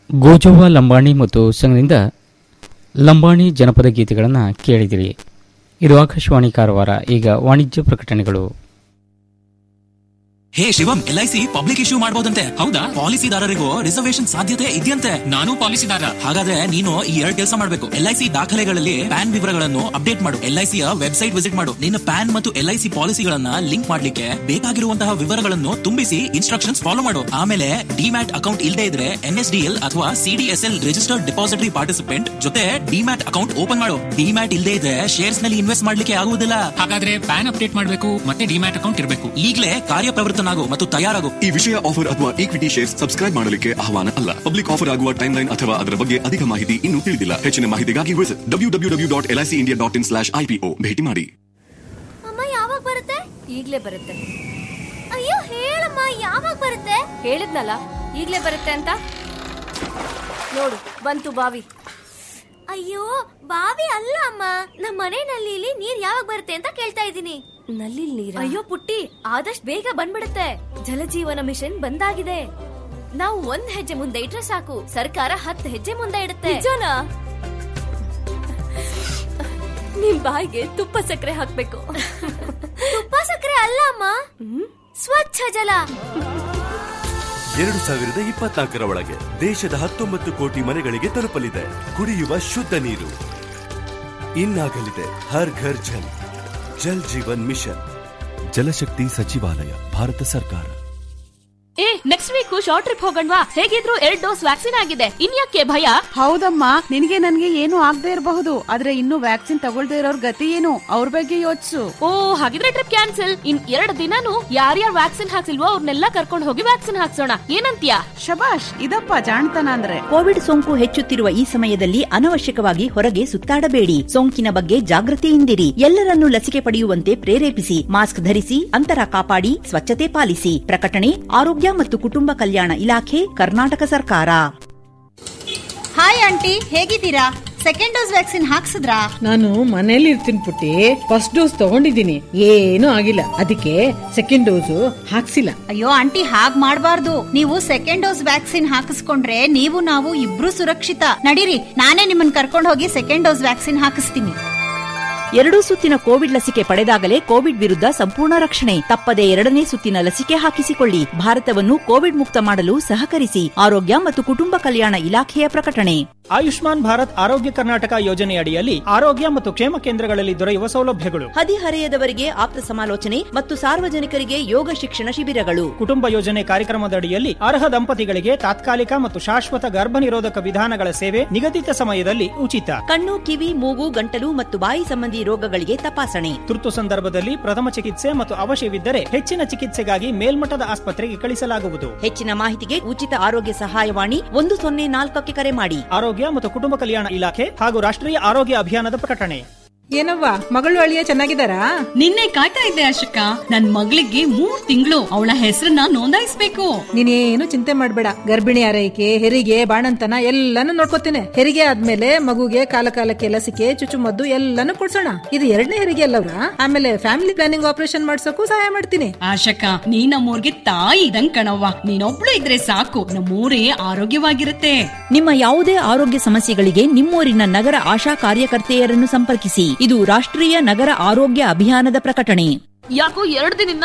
ಗೋಜವ್ವ ಲಂಬಾಣಿ ಮತ್ತು ಸಂಘದಿಂದ ಲಂಬಾಣಿ ಜನಪದ ಗೀತೆಗಳನ್ನು ಕೇಳಿದಿರಿ ಇದು ಆಕಾಶವಾಣಿ ಕಾರವಾರ ಈಗ ವಾಣಿಜ್ಯ ಪ್ರಕಟಣೆಗಳು ಹೇ Shivam L I C public issue ಮಾಡಬಹುದಂತೆ ಹೌದಾ ಪಾಲಿಸಿದಾರರಿಗೂ ರಿಸರ್ವೇಶನ್ ಸಾಧ್ಯತೆ ಇದೆಯಂತೆ ನಾನು ಪಾಲಿಸಿದಾರ ಹಾಗಾದ್ರೆ ನೀನು ಈ ಎರಡ್ ಕೆಲಸ ಮಾಡಬೇಕು ಎಲ್ ಐ ಸಿ ದಾಖಲೆಗಳಲ್ಲಿ ಪ್ಯಾನ್ ವಿವರಗಳನ್ನು ಅಪ್ಡೇಟ್ ಮಾಡು ಎಲ್ ಐ ಸಿಯ ವೆಬ್ಸೈಟ್ ವಿಸಿಟ್ ಮಾಡು ನಿನ್ನ ಪ್ಯಾನ್ ಮತ್ತು ಎಲ್ ಐ ಸಿ ಪಾಲಿಸಿಗಳನ್ನ ಲಿಂಕ್ ಮಾಡ್ಲಿಕ್ಕೆ ಬೇಕಾಗಿರುವಂತಹ ವಿವರಗಳನ್ನು ತುಂಬಿಸಿ ಇನ್ಸ್ಟ್ರಕ್ಷನ್ಸ್ ಫಾಲೋ ಮಾಡು ಆಮೇಲೆ ಡಿಮ್ಯಾಟ್ ಅಕೌಂಟ್ ಇಲ್ಲದೆ ಇದ್ರೆ ಎನ್ ಎಸ್ ಡಿ ಎಲ್ ಅಥವಾ ಸಿಡಿಎಸ್ಎಲ್ ರಿಜಿಸ್ಟರ್ಡ್ ಡೆಪಾಸಿಟರಿ ಪಾರ್ಟಿಸಿಪೆಂಟ್ ಜೊತೆ ಡಿಮ್ಯಾಟ್ ಅಕೌಂಟ್ ಓಪನ್ ಮಾಡು ಡಿಮ್ಯಾಟ್ ಇಲ್ಲದೆ ಇದ್ರೆ ಶೇರ್ಸ್ ನಲ್ಲಿ ಇನ್ವೆಸ್ಟ್ ಮಾಡ್ಲಿಕ್ಕೆ ಆಗುವುದಿಲ್ಲ ಹಾಗಾದ್ರೆ ಪ್ಯಾನ್ ಅಪ್ಡೇಟ್ ಮಾಡಬೇಕು ಮತ್ತೆ ಡಿಮ್ಯಾಟ್ ಅಕೌಂಟ್ ಇರಬೇಕು ಈಗಲೇ ಕಾರ್ಯಪ್ರವೃತ್ತನಾಗು ಮತ್ತು ತಯಾರಾಗು ಈ ವಿಷಯ ಆಫರ್ ಅಥವಾ ಈಕ್ವಿಟಿ ಶೇರ್ ಸಬ್ಸ್ಕ್ರೈಬ್ ಮಾಡಲಿಕ್ಕೆ ಆಹ್ವಾನ ಅಲ್ಲ ಪಬ್ಲಿಕ್ ಆಫರ್ ಆಗುವ ಟೈಮ್ ಲೈನ್ ಅಥವಾ ಅದರ ಬಗ್ಗೆ ಅಧಿಕ ಮಾಹಿತಿ ಇನ್ನೂ ತಿಳಿದಿಲ್ಲ ಹೆಚ್ಚಿನ ಮಾಹಿತಿಗಾಗಿ visit W W W dot L I C India dot in slash IPO ಭೇಟಿ ಮಾಡಿ ಅಮ್ಮ ಯಾವಾಗ ಬರುತ್ತೆ ಈಗ್ಲೇ ಬರುತ್ತೆ ಅಯ್ಯೋ ಹೇಳಮ್ಮ ಯಾವಾಗ ಬರುತ್ತೆ ಹೇಳಿದ್ನಲ್ಲ ಈಗ್ಲೇ ಬರುತ್ತೆ ಅಂತ ನೋಡು ಬಂತು ಬಾವಿ ಅಯ್ಯೋ ಬಾವಿ ಅಲ್ಲ ಅಮ್ಮ ನಮ್ಮ ಮನೆ ನಲ್ಲಿಲಿ ನೀರ್ ಯಾವಾಗ ಬರುತ್ತೆ ಅಂತ ಕೇಳ್ತಾ ಇದ್ದೀನಿ ನಲ್ಲಿ ನೀರ ಅಯ್ಯೋ ಪುಟ್ಟಿ ಆದಷ್ಟು ಬೇಗ ಬಂದ್ಬಿಡುತ್ತೆ ಜಲಜೀವನ ಮಿಷನ್ ಬಂದಾಗಿದೆ ನಾವು ಒಂದ್ ಹೆಜ್ಜೆ ಮುಂದೆ ಇಟ್ರೆ ಸಾಕು ಸರ್ಕಾರ ಹತ್ತು ಹೆಜ್ಜೆ ಮುಂದೆ ಇಡುತ್ತೆ ನಿಜನಾ ನಿಮ್ ಬಾಯಿಗೆ ತುಪ್ಪ ಸಕ್ಕರೆ ಹಾಕ್ಬೇಕು ತುಪ್ಪ ಸಕ್ಕರೆ ಅಲ್ಲ ಅಮ್ಮ ಸ್ವಚ್ಛ ಜಲ ಎರಡು ಸಾವಿರದ ಇಪ್ಪತ್ನಾಲ್ಕರ ಒಳಗೆ ದೇಶದ ಹತ್ತೊಂಬತ್ತು ಕೋಟಿ ಮನೆಗಳಿಗೆ ತಲುಪಲಿದೆ ಕುಡಿಯುವ ಶುದ್ಧ ನೀರು ಇನ್ನಾಗಲಿದೆ ಹರ್ ಘರ್ ಜಲ್ ಜಲ್ ಜೀವನ್ ಮಿಷನ್ ಜಲಶಕ್ತಿ ಸಚಿವಾಲಯ ಭಾರತ ಸರ್ಕಾರ ಏ ನೆಕ್ಸ್ಟ್ ವೀಕ್ ಶಾರ್ಟ್ ಟ್ರಿಪ್ ಹೋಗಣ್ವಾ ಹೇಗಿದ್ರು ಎರಡ್ ಡೋಸ್ ವ್ಯಾಕ್ಸಿನ್ ಆಗಿದೆ ಇನ್ಯಾಕೆ ಭಯ ಹೌದಮ್ಮ ನಿನಗೆ ನನ್ಗೆ ಏನು ಆಗದೆ ಇರಬಹುದು ಆದ್ರೆ ಇನ್ನು ವ್ಯಾಕ್ಸಿನ್ ತಗೊಳ್ದೇ ಇರೋರ್ ಗತಿ ಏನು ಅವ್ರ ಬಗ್ಗೆ ಯೋಚಿಸು ಓ ಹಾಗಿದ್ರೆ ಟ್ರಿಪ್ ಕ್ಯಾನ್ಸಲ್ ಇನ್ ಎರಡು ದಿನಾನು ಯಾರ್ಯಾರು ವ್ಯಾಕ್ಸಿನ್ ಹಾಕ್ಸಿಲ್ವೋ ಅವ್ರನ್ನೆಲ್ಲ ಕರ್ಕೊಂಡು ಹೋಗಿ ವ್ಯಾಕ್ಸಿನ್ ಹಾಕ್ಸೋಣ ಏನಂತ್ಯಾ ಶಬಾಷ್ ಇದಪ್ಪ ಜಾಣ್ತನ ಅಂದ್ರೆ ಕೋವಿಡ್ ಸೋಂಕು ಹೆಚ್ಚುತ್ತಿರುವ ಈ ಸಮಯದಲ್ಲಿ ಅನವಶ್ಯಕವಾಗಿ ಹೊರಗೆ ಸುತ್ತಾಡಬೇಡಿ ಸೋಂಕಿನ ಬಗ್ಗೆ ಜಾಗೃತಿಯಿಂದಿರಿ ಎಲ್ಲರನ್ನೂ ಲಸಿಕೆ ಪಡೆಯುವಂತೆ ಪ್ರೇರೇಪಿಸಿ ಮಾಸ್ಕ್ ಧರಿಸಿ ಅಂತರ ಕಾಪಾಡಿ ಸ್ವಚ್ಛತೆ ಪಾಲಿಸಿ ಪ್ರಕಟಣೆ ಆರೋಗ್ಯ ಮತ್ತು ಕುಟುಂಬ ಕಲ್ಯಾಣ ಇಲಾಖೆ ಕರ್ನಾಟಕ ಸರ್ಕಾರ ಹಾಯ್ ಆಂಟಿ ಹೇಗಿದ್ದೀರಾ ಸೆಕೆಂಡ್ ಡೋಸ್ ವ್ಯಾಕ್ಸಿನ್ ಹಾಕ್ಸಿದ್ರಾ ನಾನು ಮನೇಲಿ ಇರ್ತೀನಿ ಪುಟ್ಟಿ ಫಸ್ಟ್ ಡೋಸ್ ತಗೊಂಡಿದ್ದೀನಿ ಏನೂ ಆಗಿಲ್ಲ ಅದಕ್ಕೆ ಸೆಕೆಂಡ್ ಡೋಸ್ ಹಾಕ್ಸಿಲ್ಲ ಅಯ್ಯೋ ಆಂಟಿ ಹಾಗ್ ಮಾಡ್ಬಾರ್ದು ನೀವು ಸೆಕೆಂಡ್ ಡೋಸ್ ವ್ಯಾಕ್ಸಿನ್ ಹಾಕಿಸ್ಕೊಂಡ್ರೆ ನೀವು ನಾವು ಇಬ್ರು ಸುರಕ್ಷಿತ ನಡೀರಿ ನಾನೇ ನಿಮ್ಮನ್ನ ಕರ್ಕೊಂಡು ಹೋಗಿ ಸೆಕೆಂಡ್ ಡೋಸ್ ವ್ಯಾಕ್ಸಿನ್ ಹಾಕಿಸ್ತೀನಿ ಎರಡೂ ಸುತ್ತಿನ ಕೋವಿಡ್ ಲಸಿಕೆ ಪಡೆದಾಗಲೇ ಕೋವಿಡ್ ವಿರುದ್ಧ ಸಂಪೂರ್ಣ ರಕ್ಷಣೆ ತಪ್ಪದೆ ಎರಡನೇ ಸುತ್ತಿನ ಲಸಿಕೆ ಹಾಕಿಸಿಕೊಳ್ಳಿ ಭಾರತವನ್ನು ಕೋವಿಡ್ ಮುಕ್ತ ಮಾಡಲು ಸಹಕರಿಸಿ ಆರೋಗ್ಯ ಮತ್ತು ಕುಟುಂಬ ಕಲ್ಯಾಣ ಇಲಾಖೆಯ ಪ್ರಕಟಣೆ ಆಯುಷ್ಮಾನ್ ಭಾರತ್ ಆರೋಗ್ಯ ಕರ್ನಾಟಕ ಯೋಜನೆಯಡಿಯಲ್ಲಿ ಆರೋಗ್ಯ ಮತ್ತು ಕ್ಷೇಮ ಕೇಂದ್ರಗಳಲ್ಲಿ ದೊರೆಯುವ ಸೌಲಭ್ಯಗಳು ಹದಿಹರೆಯದವರಿಗೆ ಆಪ್ತ ಸಮಾಲೋಚನೆ ಮತ್ತು ಸಾರ್ವಜನಿಕರಿಗೆ ಯೋಗ ಶಿಕ್ಷಣ ಶಿಬಿರಗಳು ಕುಟುಂಬ ಯೋಜನೆ ಕಾರ್ಯಕ್ರಮದಡಿಯಲ್ಲಿ ಅರ್ಹ ದಂಪತಿಗಳಿಗೆ ತಾತ್ಕಾಲಿಕ ಮತ್ತು ಶಾಶ್ವತ ಗರ್ಭ ನಿರೋಧಕ ವಿಧಾನಗಳ ಸೇವೆ ನಿಗದಿತ ಸಮಯದಲ್ಲಿ ಉಚಿತ ಕಣ್ಣು ಕಿವಿ ಮೂಗು ಗಂಟಲು ಮತ್ತು ಬಾಯಿ ಸಂಬಂಧಿ ರೋಗಗಳಿಗೆ ತಪಾಸಣೆ ತುರ್ತು ಸಂದರ್ಭದಲ್ಲಿ ಪ್ರಥಮ ಚಿಕಿತ್ಸೆ ಮತ್ತು ಅವಶ್ಯವಿದ್ದರೆ ಹೆಚ್ಚಿನ ಚಿಕಿತ್ಸೆಗಾಗಿ ಮೇಲ್ಮಟ್ಟದ ಆಸ್ಪತ್ರೆಗೆ ಕಳಿಸಲಾಗುವುದು ಹೆಚ್ಚಿನ ಮಾಹಿತಿಗೆ ಉಚಿತ ಆರೋಗ್ಯ ಸಹಾಯವಾಣಿ ಒಂದು ಸೊನ್ನೆ ನಾಲ್ಕಕ್ಕೆ ಕರೆ ಮಾಡಿ ಆರೋಗ್ಯ ಮತ್ತು ಕುಟುಂಬ ಕಲ್ಯಾಣ ಇಲಾಖೆ ಹಾಗೂ ರಾಷ್ಟ್ರೀಯ ಆರೋಗ್ಯ ಅಭಿಯಾನದ ಪ್ರಕಟಣೆ ಏನವ್ವ ಮಗಳು ಅಳಿಯ ಚೆನ್ನಾಗಿದ್ದಾರಾ ನಿನ್ನೆ ಕಾಯ್ತಾ ಇದ್ದೆ ಅಶೋಕ ನನ್ ಮಗಳಿಗೆ ಮೂರ್ ತಿಂಗಳು ಅವಳ ಹೆಸರನ್ನ ನೋಂದಾಯಿಸ್ಬೇಕು ನೀನೇನು ಚಿಂತೆ ಮಾಡ್ಬೇಡ ಗರ್ಭಿಣಿ ಆರೈಕೆ ಹೆರಿಗೆ ಬಾಣಂತನ ಎಲ್ಲಾನು ನೋಡ್ಕೋತೇನೆ ಹೆರಿಗೆ ಆದ್ಮೇಲೆ ಮಗುಗೆ ಕಾಲ ಕಾಲಕ್ಕೆ ಲಸಿಕೆ ಚುಚ್ಚುಮದ್ದು ಎಲ್ಲಾನು ಕೊಡ್ಸೋಣ ಇದು ಎರಡನೇ ಹೆರಿಗೆ ಅಲ್ಲವ್ರ ಆಮೇಲೆ ಫ್ಯಾಮಿಲಿ ಪ್ಲಾನಿಂಗ್ ಆಪರೇಷನ್ ಮಾಡ್ಸೋಕು ಸಹಾಯ ಮಾಡ್ತೀನಿ ಆಶಕ ನೀ ನಮ್ಮೂರ್ಗೆ ತಾಯಿ ಇದಂಗ್ ಕಣವ್ವ ನೀನೊಬ್ಳು ಇದ್ರೆ ಸಾಕು ನಮ್ಮೂರೇ ಆರೋಗ್ಯವಾಗಿರುತ್ತೆ ನಿಮ್ಮ ಯಾವುದೇ ಆರೋಗ್ಯ ಸಮಸ್ಯೆಗಳಿಗೆ ನಿಮ್ಮೂರಿನ ನಗರ ಆಶಾ ಕಾರ್ಯಕರ್ತೆಯರನ್ನು ಸಂಪರ್ಕಿಸಿ ಇದು ರಾಷ್ಟ್ರೀಯ ನಗರ ಆರೋಗ್ಯ ಅಭಿಯಾನದ ಪ್ರಕಟಣೆ ಯಾಕೋ ಎರಡು ದಿನದಿಂದ